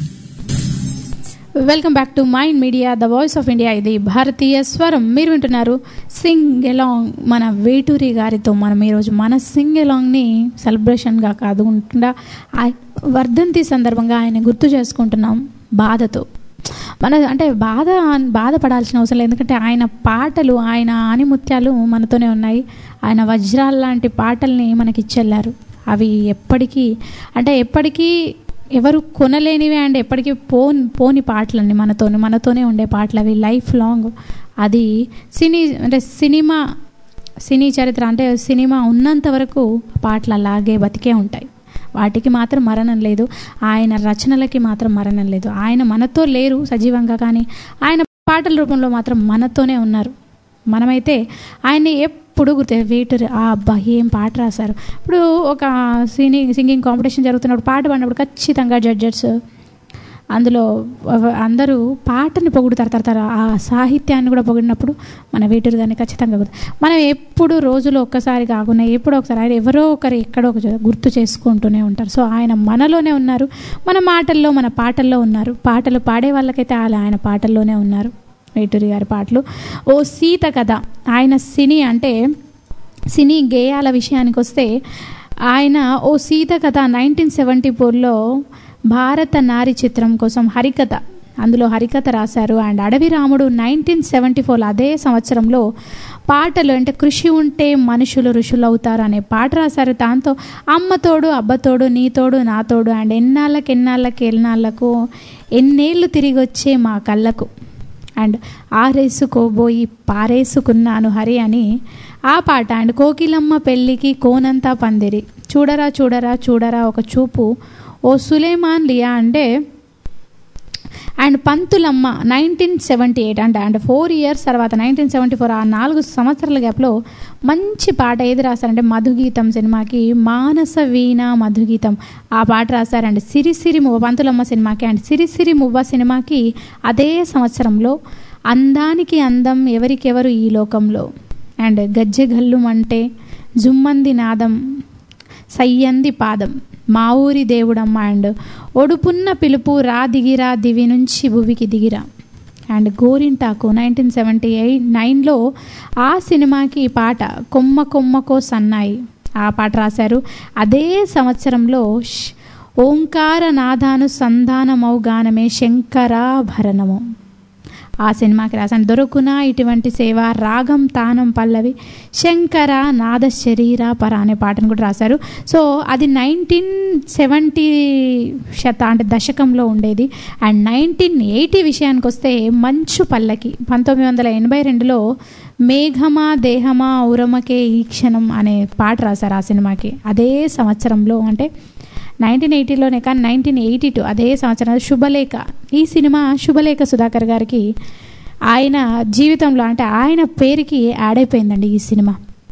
welcome back to Mind media the voice of India ఇది భారతీయ స్వరం మీరు వింటున్నారు సింగ్ ఎలాంగ్ మన వేటూరి గారితో మనం ఈరోజు మన సింగ్ ఎలాంగ్ని సెలబ్రేషన్గా కాకుండా ఆ వర్ధంతి సందర్భంగా ఆయన గుర్తు చేసుకుంటున్నాం బాధతో మన అంటే బాధ బాధపడాల్సిన అవసరం లేదు ఎందుకంటే ఆయన పాటలు ఆయన ఆనిముత్యాలు మనతోనే ఉన్నాయి ఆయన వజ్రాల లాంటి పాటల్ని మనకి ఇచ్చెళ్ళారు అవి ఎప్పటికీ అంటే ఎప్పటికీ ఎవరు కొనలేనివి అండ్ ఎప్పటికీ పోన్ పోని పాటలన్నీ మనతోనే మనతోనే ఉండే పాటలు అవి లైఫ్ లాంగ్ అది సినీ అంటే సినిమా సినీ చరిత్ర అంటే సినిమా ఉన్నంత వరకు పాటలు అలాగే బతికే ఉంటాయి వాటికి మాత్రం మరణం లేదు ఆయన రచనలకి మాత్రం మరణం లేదు ఆయన మనతో లేరు సజీవంగా కానీ ఆయన పాటల రూపంలో మాత్రం మనతోనే ఉన్నారు మనమైతే ఆయన్ని ఎప్పుడు గుర్తు వేటరు ఆ అబ్బా ఏం పాట రాశారు ఇప్పుడు ఒక సినీ సింగింగ్ కాంపిటీషన్ జరుగుతున్నప్పుడు పాట పాడినప్పుడు ఖచ్చితంగా జడ్జెస్ అందులో అవ- అందరూ పాటని పొగుడుతారు తర్వాత ఆ సాహిత్యాన్ని కూడా పొగిడినప్పుడు మన వేటూరు గారిని ఖచ్చితంగా గుర్తు మనం ఎప్పుడు రోజులో ఒక్కసారి కాకుండా ఎప్పుడో ఒకసారి ఆయన ఎవరో ఒకరు ఎక్కడో ఒక చోట గుర్తు చేసుకుంటూనే ఉంటారు సో ఆయన మనలోనే ఉన్నారు మన మాటల్లో మన పాటల్లో ఉన్నారు పాటలు పాడే వాళ్ళకైతే ఆయన ఆయన పాటల్లోనే ఉన్నారు వేటూరి గారి పాటలు ఓ సీత కథ ఆయన సినీ అంటే సినీ గేయాల విషయానికి వస్తే ఆయన ఓ సీత కథ నైన్టీన్ సెవెంటీ ఫోర్లో భారత నారి చిత్రం కోసం హరికథ అందులో హరికథ రాశారు అండ్ అడవి రాముడు నైన్టీన్ సెవెంటీ ఫోర్ అదే సంవత్సరంలో పాటలు అంటే కృషి ఉంటే మనుషులు ఋషులు అవుతారు అనే పాట రాశారు దాంతో అమ్మతోడు అబ్బతోడు నీతోడు నాతోడు అండ్ ఎన్నాళ్ళకి ఎన్నాళ్ళకి ఎన్నాళ్ళకు ఎన్నేళ్ళు తిరిగి వచ్చే మా కళ్ళకు అండ్ ఆరేసుకోబోయి పారేసుకున్నాను హరి అని ఆ పాట అండ్ కోకిలమ్మ పెళ్ళికి కోనంతా పందిరి చూడరా చూడరా చూడరా ఒక చూపు ఓ సులేమాన్ లియా అంటే and Panthulamma nineteen seventy eight అంటే అంటే ఫోర్ ఇయర్స్ తర్వాత నైన్టీన్ సెవెంటీ ఫోర్ ఆ నాలుగు సంవత్సరాల గ్యాప్లో మంచి పాట ఏది రాశారంటే మధుగీతం సినిమాకి మానస వీణ మధుగీతం ఆ పాట రాశారండి సిరిసిరి మువ్వ పంతులమ్మ సినిమాకి అండ్ సిరిసిరి మువ్వ సినిమాకి అదే సంవత్సరంలో అందానికి అందం ఎవరికెవరు ఈ లోకంలో అండ్ గజ్జె గల్లుమంటే జుమ్మంది నాదం సయ్యంది పాదం మా ఊరి దేవుడమ్మ అండ్ ఒడుపున్న పిలుపు రా దిగిరా దివి నుంచి భువికి దిగిరా and Gorintaku nineteen seventy eight నైన్లో ఆ సినిమాకి ఈ పాట కొమ్మ కొమ్మకో సన్నాయి ఆ పాట రాశారు అదే సంవత్సరంలో ష్- ఓంకార నాదాను సంధానమౌ గానమే శంకరాభరణము ఆ సినిమాకి రాశాను దొరుకునా ఇటువంటి సేవ రాగం తానం పల్లవి శంకర నాద శరీర పర అనే పాటను కూడా రాశారు సో అది నైన్టీన్ సెవెంటీ శత అంటే దశకంలో ఉండేది అండ్ నైన్టీన్ ఎయిటీ విషయానికి వస్తే మంచు పల్లకి పంతొమ్మిది వందల ఎనభై రెండులో మేఘమా దేహమా ఉరమకే ఈ క్షణం అనే పాట రాశారు ఆ సినిమాకి అదే సంవత్సరంలో అంటే నైన్టీన్ ఎయిటీలోనే కానీ నైన్టీన్ ఎయిటీ టూ అదే సంవత్సరం శుభలేఖ ఈ సినిమా శుభలేఖ సుధాకర్ గారికి ఆయన జీవితంలో అంటే ఆయన పేరుకి యాడ్ అయిపోయిందండి ఈ సినిమా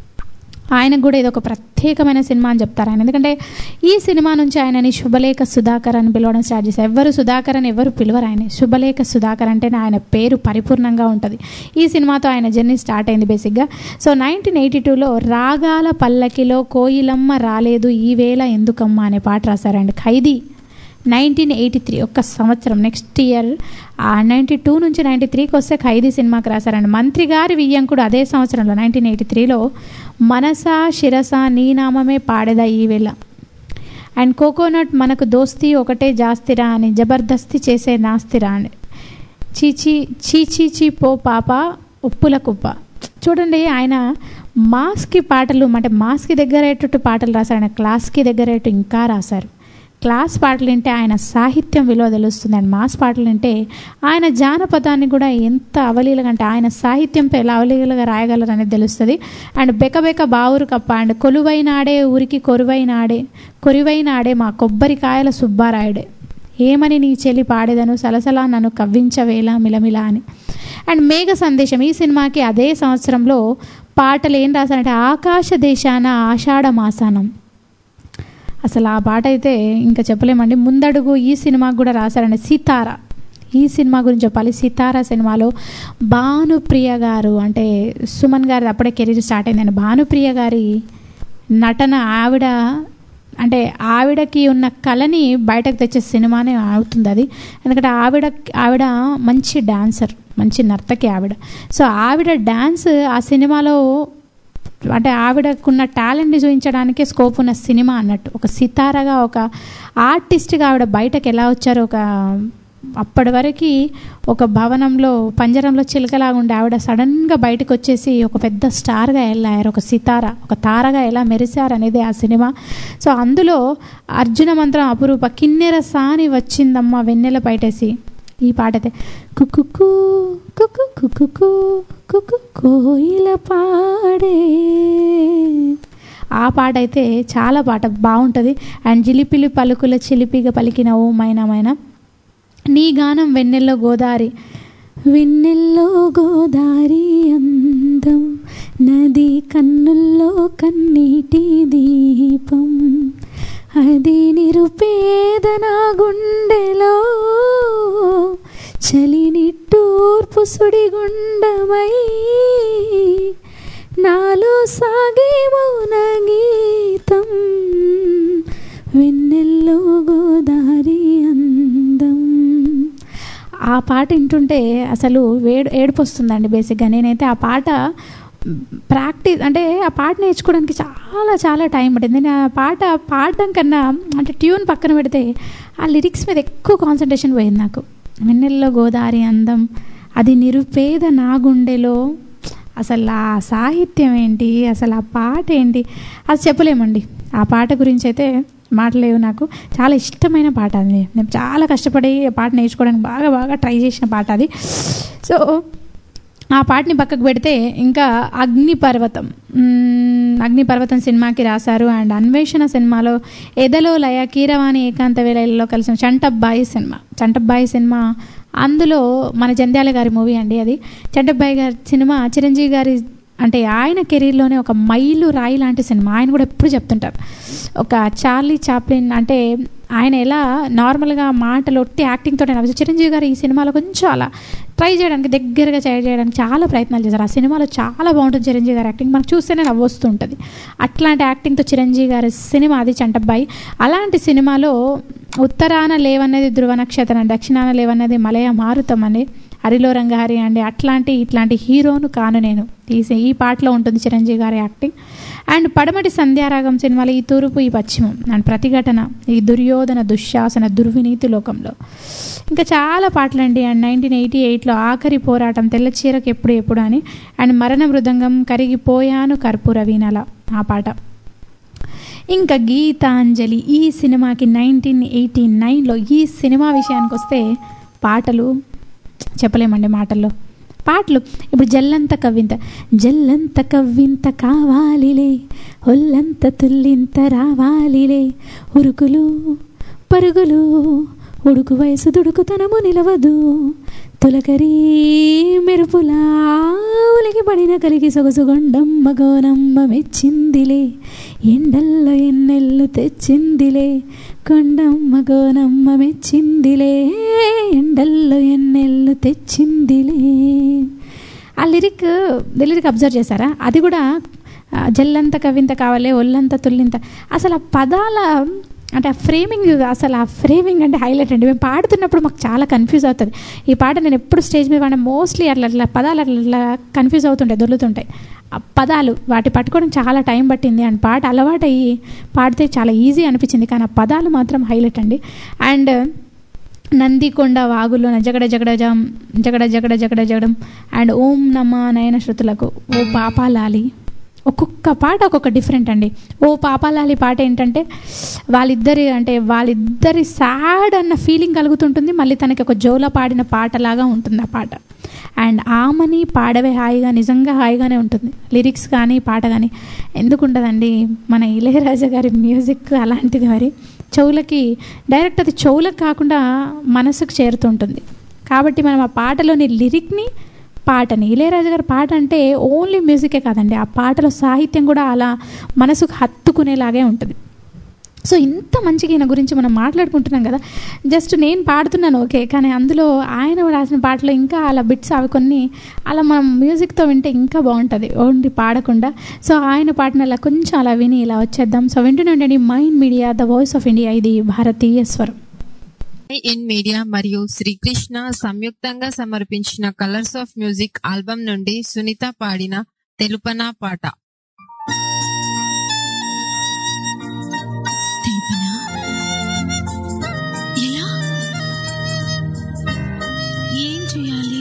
ఆయనకు కూడా ఇది ఒక ప్రత్యేకమైన సినిమా అని చెప్తారు ఆయన ఎందుకంటే ఈ సినిమా నుంచి ఆయనని శుభలేఖ సుధాకర్ అని పిలవడం స్టార్ట్ చేశారు ఎవరు సుధాకర్ అని ఎవరు పిలవరు ఆయన శుభలేఖ సుధాకర్ అంటేనే ఆయన పేరు పరిపూర్ణంగా ఉంటుంది ఈ సినిమాతో ఆయన జర్నీ స్టార్ట్ అయింది బేసిక్గా సో నైన్టీన్ ఎయిటీ టూలో రాగాల పల్లకిలో కోయిలమ్మ రాలేదు ఈ వేళ ఎందుకమ్మ అనే పాట రాశారండి ఖైదీ నైన్టీన్ ఎయిటీ త్రీ ఒక్క సంవత్సరం నెక్స్ట్ ఇయర్ నైంటీ టూ నుంచి నైంటీ త్రీకి వస్తే ఖైదీ సినిమాకి రాశారండి మంత్రి గారి వియ్యంకుడు అదే సంవత్సరంలో నైన్టీన్ ఎయిటీ త్రీలో మనస శిరస నీ నామమే పాడేదా ఈ వేళ అండ్ కోకోనట్ మనకు దోస్తీ ఒకటే జాస్తిరా అని జబర్దస్తి చేసే నాస్తిరా అని చీచి చీచీచి పో పాప ఉప్పుల కుప్ప చూడండి ఆయన మాస్కి పాటలు అంటే మాస్కి దగ్గరేటట్టు పాటలు రాశారు ఆయన క్లాస్కి దగ్గరేట్టు ఇంకా రాశారు క్లాస్ పాటలు వింటే ఆయన సాహిత్యం విలువ తెలుస్తుంది అండ్ మాస్ పాటలు వింటే ఆయన జానపదాన్ని కూడా ఎంత అవలీలగా అంటే ఆయన సాహిత్యంతో ఎలా అవలీలగా రాయగలరు అనేది తెలుస్తుంది అండ్ బెకబెక బావురు కప్ప అండ్ కొలువైనాడే ఊరికి కొరువైనాడే కొరివైనాడే మా కొబ్బరికాయల సుబ్బారాయుడే ఏమని నీ చెల్లి పాడేదను సలసలా నన్ను కవ్వించవేలా మిలమిల అని అండ్ మేఘ సందేశం ఈ సినిమాకి అదే సంవత్సరంలో పాటలు ఏం రాశారంటే ఆకాశ దేశాన ఆషాఢ మాసానం అసలు ఆ పాట అయితే ఇంకా చెప్పలేమండి ముందడుగు ఈ సినిమాకి కూడా రాశారండి సితార ఈ సినిమా గురించి చెప్పాలి సితార సినిమాలో భానుప్రియ గారు అంటే సుమన్ గారి అప్పుడే కెరీర్ స్టార్ట్ అయిందండి భానుప్రియ గారి నటన ఆవిడ అంటే ఆవిడకి ఉన్న కళని బయటకు తెచ్చే సినిమానే అవుతుంది అది ఎందుకంటే ఆవిడ ఆవిడ మంచి డాన్సర్ మంచి నర్తకి ఆవిడ సో ఆవిడ డ్యాన్స్ ఆ సినిమాలో అంటే ఆవిడకున్న టాలెంట్ని చూపించడానికే స్కోప్ ఉన్న సినిమా అన్నట్టు ఒక సితారగా ఒక ఆర్టిస్ట్గా ఆవిడ బయటకు ఎలా వచ్చారో ఒక అప్పటి వరకు ఒక భవనంలో పంజరంలో చిలకలాగా ఉండే ఆవిడ సడన్గా బయటకు వచ్చేసి ఒక పెద్ద స్టార్గా వెళ్ళారు ఒక సితార ఒక తారగా ఎలా మెరిశారు అనేది ఆ సినిమా సో అందులో అర్జున మంత్రం అపురూప కిన్నెర సాని వచ్చిందమ్మ వెన్నెల పైటేసి ఈ పాట అయితే కుక్కు కుక్కు కుక్కు కుక్కు కోయిల పాడే ఆ పాట అయితే చాలా పాట బాగుంటుంది అండ్ జిలిపిలి పలుకుల చిలిపిగా పలికిన ఓ మైనమైన నీ గానం వెన్నెల్లో గోదారి వెన్నెల్లో గోదారి అందం నది కన్నుల్లో కన్నీటి దీపం అది నిరుపేదన గుండెలో చలినిట్టూర్పు సుడిగుండమై నాలో సాగే మౌన గీతం వెన్నెల్లో గోదారి అందం ఆ పాట వింటుంటే అసలు వేడు ఏడుపు వస్తుందండి బేసిక్గా నేనైతే ఆ పాట ప్రాక్టీస్ అంటే ఆ పాట నేర్చుకోవడానికి చాలా చాలా టైం పట్టింది నేను ఆ పాట పాడడం కన్నా అంటే ట్యూన్ పక్కన పెడితే ఆ లిరిక్స్ మీద ఎక్కువ కాన్సన్ట్రేషన్ పోయింది నాకు వెన్నెల్లో గోదావరి అందం అది నిరుపేద నా గుండెలో అసలు ఆ సాహిత్యం ఏంటి అసలు ఆ పాట ఏంటి అది చెప్పలేమండి ఆ పాట గురించి అయితే మాటలేవు నాకు చాలా ఇష్టమైన పాట అది నేను చాలా కష్టపడి ఆ పాట నేర్చుకోవడానికి బాగా బాగా ట్రై చేసిన పాట అది సో ఆ పాటని పక్కకు పెడితే ఇంకా అగ్నిపర్వతం మ్మ్, అగ్నిపర్వతం సినిమాకి రాశారు అండ్ అన్వేషణ సినిమాలో ఎదలో లయ కీరవాణి ఏకాంత వేళల్లో కలిసిన చంటబ్బాయి సినిమా చంటబ్బాయి సినిమా అందులో మన జంధ్యాల గారి మూవీ అండి అది చంటబ్బాయి గారి సినిమా చిరంజీవి గారి అంటే ఆయన కెరీర్లోనే ఒక మైలు రాయి లాంటి సినిమా ఆయన కూడా ఎప్పుడు చెప్తుంటారు ఒక చార్లీ చాప్లిన్ అంటే ఆయన ఎలా నార్మల్గా మాటలు ఒట్టి యాక్టింగ్ తోటే నవ్వుతారు చిరంజీవి గారు ఈ సినిమాలో కొంచెం అలా ట్రై చేయడానికి దగ్గరగా ట్రై చేయడానికి చాలా ప్రయత్నాలు చేశారు ఆ సినిమాలో చాలా బాగుంటుంది చిరంజీవి గారి యాక్టింగ్ మనకు చూస్తేనే నవ్వొస్తూ ఉంటుంది అట్లాంటి యాక్టింగ్తో చిరంజీవి గారి సినిమా అది చంటబ్బాయి అలాంటి సినిమాలో ఉత్తరాన లేవన్నది ధ్రువ నక్షత్రం దక్షిణాన లేవన్నది మలయ మారుతం అని హరిలో రంగహరి అండి అట్లాంటి ఇట్లాంటి హీరోను కాను నేను తీసే ఈ పాటలో ఉంటుంది చిరంజీవి గారి యాక్టింగ్ అండ్ పడమటి సంధ్యారాగం సినిమాలో ఈ తూర్పు ఈ పశ్చిమం అండ్ ప్రతిఘటన ఈ దుర్యోధన దుశ్శాసన దుర్వినీతి లోకంలో ఇంకా చాలా పాటలండి అండ్ నైన్టీన్ ఎయిటీ ఎయిట్లో ఆఖరి పోరాటం తెల్ల చీరకు ఎప్పుడు ఎప్పుడు అని అండ్ మరణ మృదంగం కరిగిపోయాను కర్పూర వీణాల ఆ పాట ఇంకా గీతాంజలి ఈ సినిమాకి నైన్టీన్ ఎయిటీ నైన్లో ఈ సినిమా విషయానికి వస్తే పాటలు చెప్పలేమండి మాటల్లో పాటలు ఇప్పుడు జల్లంత కవ్వింత జల్లంత కవ్వింత కావాలిలే ఒల్లంత తుల్లింత రావాలిలే ఉరుకులు పరుగులు ఉడుకు వయసు దుడుకుతనము నిలవదు తులకరి మెరుపులా ఉలికి పడిన కలిగి సొగసుగొండమ్మ గోనమ్మ మెచ్చిందిలే ఎండల్లో ఎన్నెల్లు తెచ్చిందిలే కొండమ్మ గోనమ్మ మెచ్చిందిలే ఎండల్లో ఎన్నెల్లు తెచ్చిందిలే ఆ లిరిక్ లిరిక్ అబ్జర్వ్ చేశారా అది కూడా ఆ, జల్లంత కవింత కావాలి ఒళ్ళంత తుల్లింత అసలు ఆ పదాల అంటే ఆ ఫ్రేమింగ్ అసలు ఆ ఫ్రేమింగ్ అంటే హైలైట్ అండి మేము పాడుతున్నప్పుడు మాకు చాలా కన్ఫ్యూజ్ అవుతుంది ఈ పాట నేను ఎప్పుడు స్టేజ్ మీద పాడిన మోస్ట్లీ అట్లా అట్లా పదాలు అట్లా అట్లా కన్ఫ్యూజ్ అవుతుంటాయి దొరుకుతుంటాయి ఆ పదాలు వాటి పట్టుకోవడం చాలా టైం పట్టింది అండ్ పాట అలవాటు అయ్యి పాడితే చాలా ఈజీ అనిపించింది కానీ ఆ పదాలు మాత్రం హైలైట్ అండి అండ్ నందికొండ వాగులోన జగడ జగడ జం జగడ జగడ జగడ జగడం అండ్ ఓం నమ నయన శృతులకు ఓ పాపాలాలి ఒక్కొక్క పాట ఒక్కొక్క డిఫరెంట్ అండి ఓ పాపాలాలి పాట ఏంటంటే వాళ్ళిద్దరి అంటే వాళ్ళిద్దరి సాడ్ అన్న ఫీలింగ్ కలుగుతుంటుంది మళ్ళీ తనకి ఒక జోల పాడిన పాటలాగా ఉంటుంది ఆ పాట అండ్ ఆమని పాడవే హాయిగా నిజంగా హాయిగానే ఉంటుంది లిరిక్స్ కానీ పాట కానీ ఎందుకు ఉండదండి మన ఇళయరాజా గారి మ్యూజిక్ అలాంటిది మరి చెవులకి డైరెక్ట్ అది చెవులకు కాకుండా మనసుకు చేరుతుంటుంది కాబట్టి మనం ఆ పాటలోని లిరిక్ని పాటని ఇళయరాజా గారి పాట అంటే ఓన్లీ మ్యూజికే కాదండి ఆ పాటలో సాహిత్యం కూడా అలా మనసుకు హత్తుకునేలాగే ఉంటుంది సో ఇంత మంచిగా ఈయన గురించి మనం మాట్లాడుకుంటున్నాం కదా జస్ట్ నేను పాడుతున్నాను ఓకే కానీ అందులో ఆయన రాసిన పాటలు ఇంకా అలా బిట్స్ అవి కొన్ని అలా మనం మ్యూజిక్తో వింటే ఇంకా బాగుంటుంది ఓన్లీ పాడకుండా సో ఆయన పాటను అలా కొంచెం అలా విని ఇలా వచ్చేద్దాం సో వింటూనే ఉండండి mind media the voice of India ఇది భారతీయ స్వరం
ఇన్ మీడియా మరియు శ్రీకృష్ణ సంయుక్తంగా సమర్పించిన కలర్స్ ఆఫ్ మ్యూజిక్ ఆల్బమ్ నుండి సునీత పాడిన తెలుపనా పాట
తెలుపనా ఎలా ఏం చేయాలి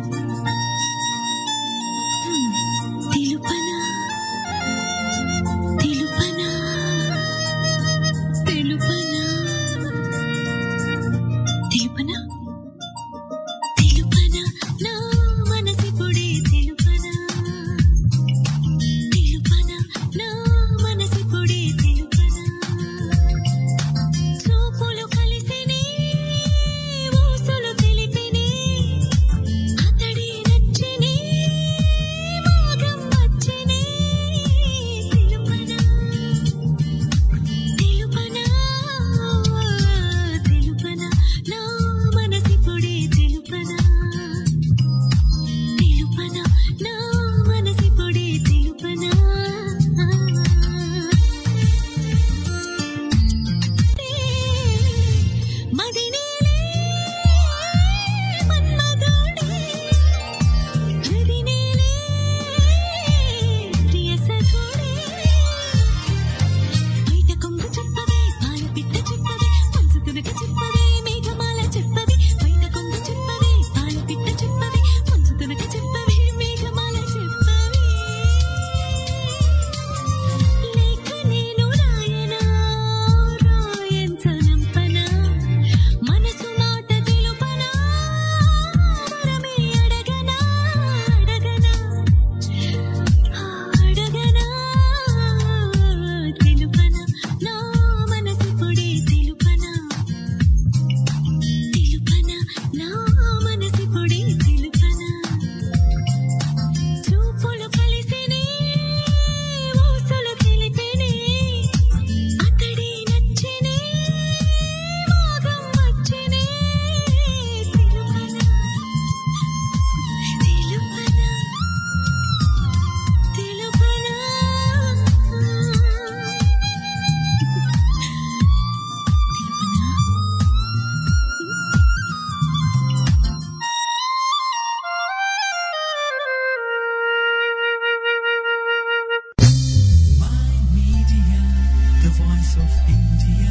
హ్మ్, తెలుపనా తెలుపనా తెలుపనా తెలుపనా తెలుపనా నా మనసిపుడే తెలుపనా
of India.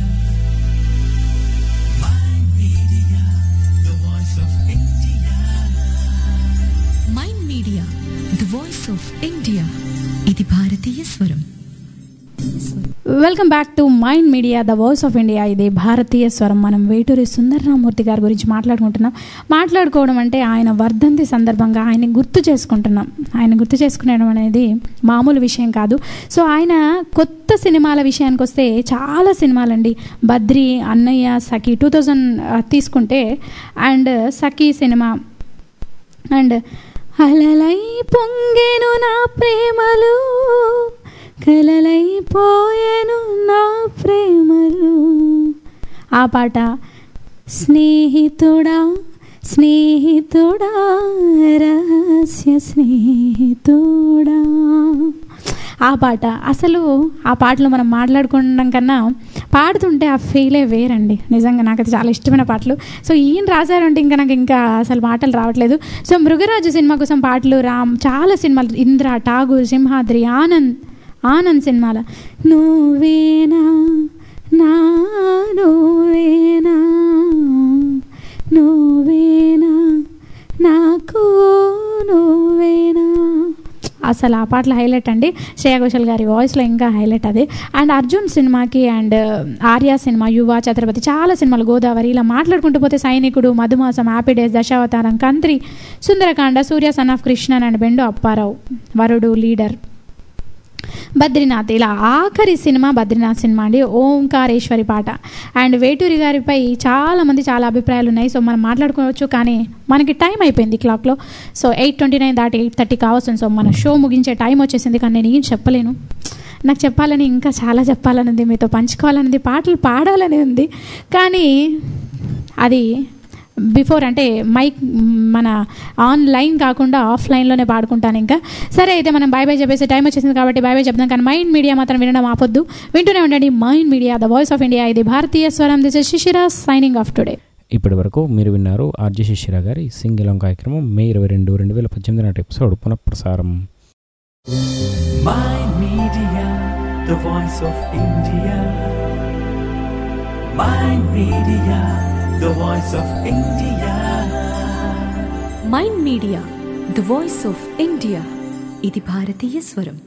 Mind Media, the voice of India.
Mind media the voice of India ఇది భారతీయ స్వరం
welcome back to Mind media the voice of India ఇది భారతీయ స్వరం మనం వేటూరి సుందరరామూర్తి గారి గురించి మాట్లాడుకుంటున్నాం మాట్లాడుకోవడం అంటే ఆయన వర్ధంతి సందర్భంగా ఆయన గుర్తు చేసుకుంటున్నాం ఆయన గుర్తు చేసుకునేయడం అనేది మామూలు విషయం కాదు సో ఆయన కొత్త సినిమాల విషయానికి వస్తే చాలా సినిమాలండి బద్రి అన్నయ్య సఖి టూ థౌజండ్ తీసుకుంటే అండ్ సఖి సినిమా అండ్ అలలై పొంగెను నా ప్రేమలు కలలైపోయాను నా ప్రేమలు ఆ పాట స్నేహితుడా స్నేహితుడా రహస్య స్నేహితుడా ఆ పాట అసలు ఆ పాటలు మనం మాట్లాడుకోవడం కన్నా పాడుతుంటే ఆ ఫీలే వేరండి నిజంగా నాకు అది చాలా ఇష్టమైన పాటలు సో ఈయన రాశారంటే ఇంకా నాకు ఇంకా అసలు మాటలు రావట్లేదు సో మృగరాజు సినిమా కోసం పాటలు రామ్ చాలా సినిమాలు ఇంద్ర ఠాగూర్ సింహాద్రి ఆనంద్ ఆనంద్ సినిమాల నువ్వేనా నా నువ్వేనా నువ్వేనా నాకు నువ్వేనా అసలు ఆ పాటలు హైలైట్ అండి శ్రేయా ఘోషల్ గారి వాయిస్లో ఇంకా హైలైట్ అది అండ్ అర్జున్ సినిమాకి అండ్ ఆర్య సినిమా యువ ఛత్రపతి చాలా సినిమాలు గోదావరి ఇలా మాట్లాడుకుంటూ పోతే Sainikudu Madhumasam happy days Dasavataram Kantri Sundarakanda Surya son of Krishnan and Bendu Apparao Varudu leader Badrinath ఇలా ఆఖరి సినిమా బద్రీనాథ్ సినిమా అండి ఓంకారేశ్వరి పాట అండ్ వేటూరి గారిపై చాలా మంది చాలా అభిప్రాయాలు ఉన్నాయి సో మనం మాట్లాడుకోవచ్చు కానీ మనకి టైం అయిపోయింది క్లాక్లో సో ఎయిట్ ట్వంటీ నైన్ దాటి ఎయిట్ థర్టీ కావస్తుంది సో మన షో ముగించే టైం వచ్చేసింది కానీ నేను ఏం చెప్పలేను నాకు చెప్పాలని ఇంకా చాలా చెప్పాలని ఉంది మీతో పంచుకోవాలని పాటలు పాడాలని ఉంది కానీ అది బిఫోర్ అంటే మైక్ మన ఆన్లైన్ కాకుండా ఆఫ్లైన్లోనే పాడుకుంటాను ఇంకా సరే అయితే మనం బాయ్ బాయ్ చెప్పేసి టైం వచ్చేసింది కాబట్టి బాయ్ బాయ్ చెప్దాం కానీ మైండ్ మీడియా మాత్రం వినడం ఆపొద్దు వింటూనే ఉండండి mind media the voice of India ఇది భారతీయ స్వరం this Shishira signing off today
ఇప్పటి వరకు మీరు విన్నారు ఆర్జే శిశిర గారి సింగిలం కార్యక్రమం మే ఇరవై రెండు రెండు వేల పద్దెనిమిది నాటి ఎపిసోడ్ పునఃప్రసారం
Mind Media, the voice of India. Mind Media, the voice of India.
Mind media the voice of India ఇది భారతీయ స్వరం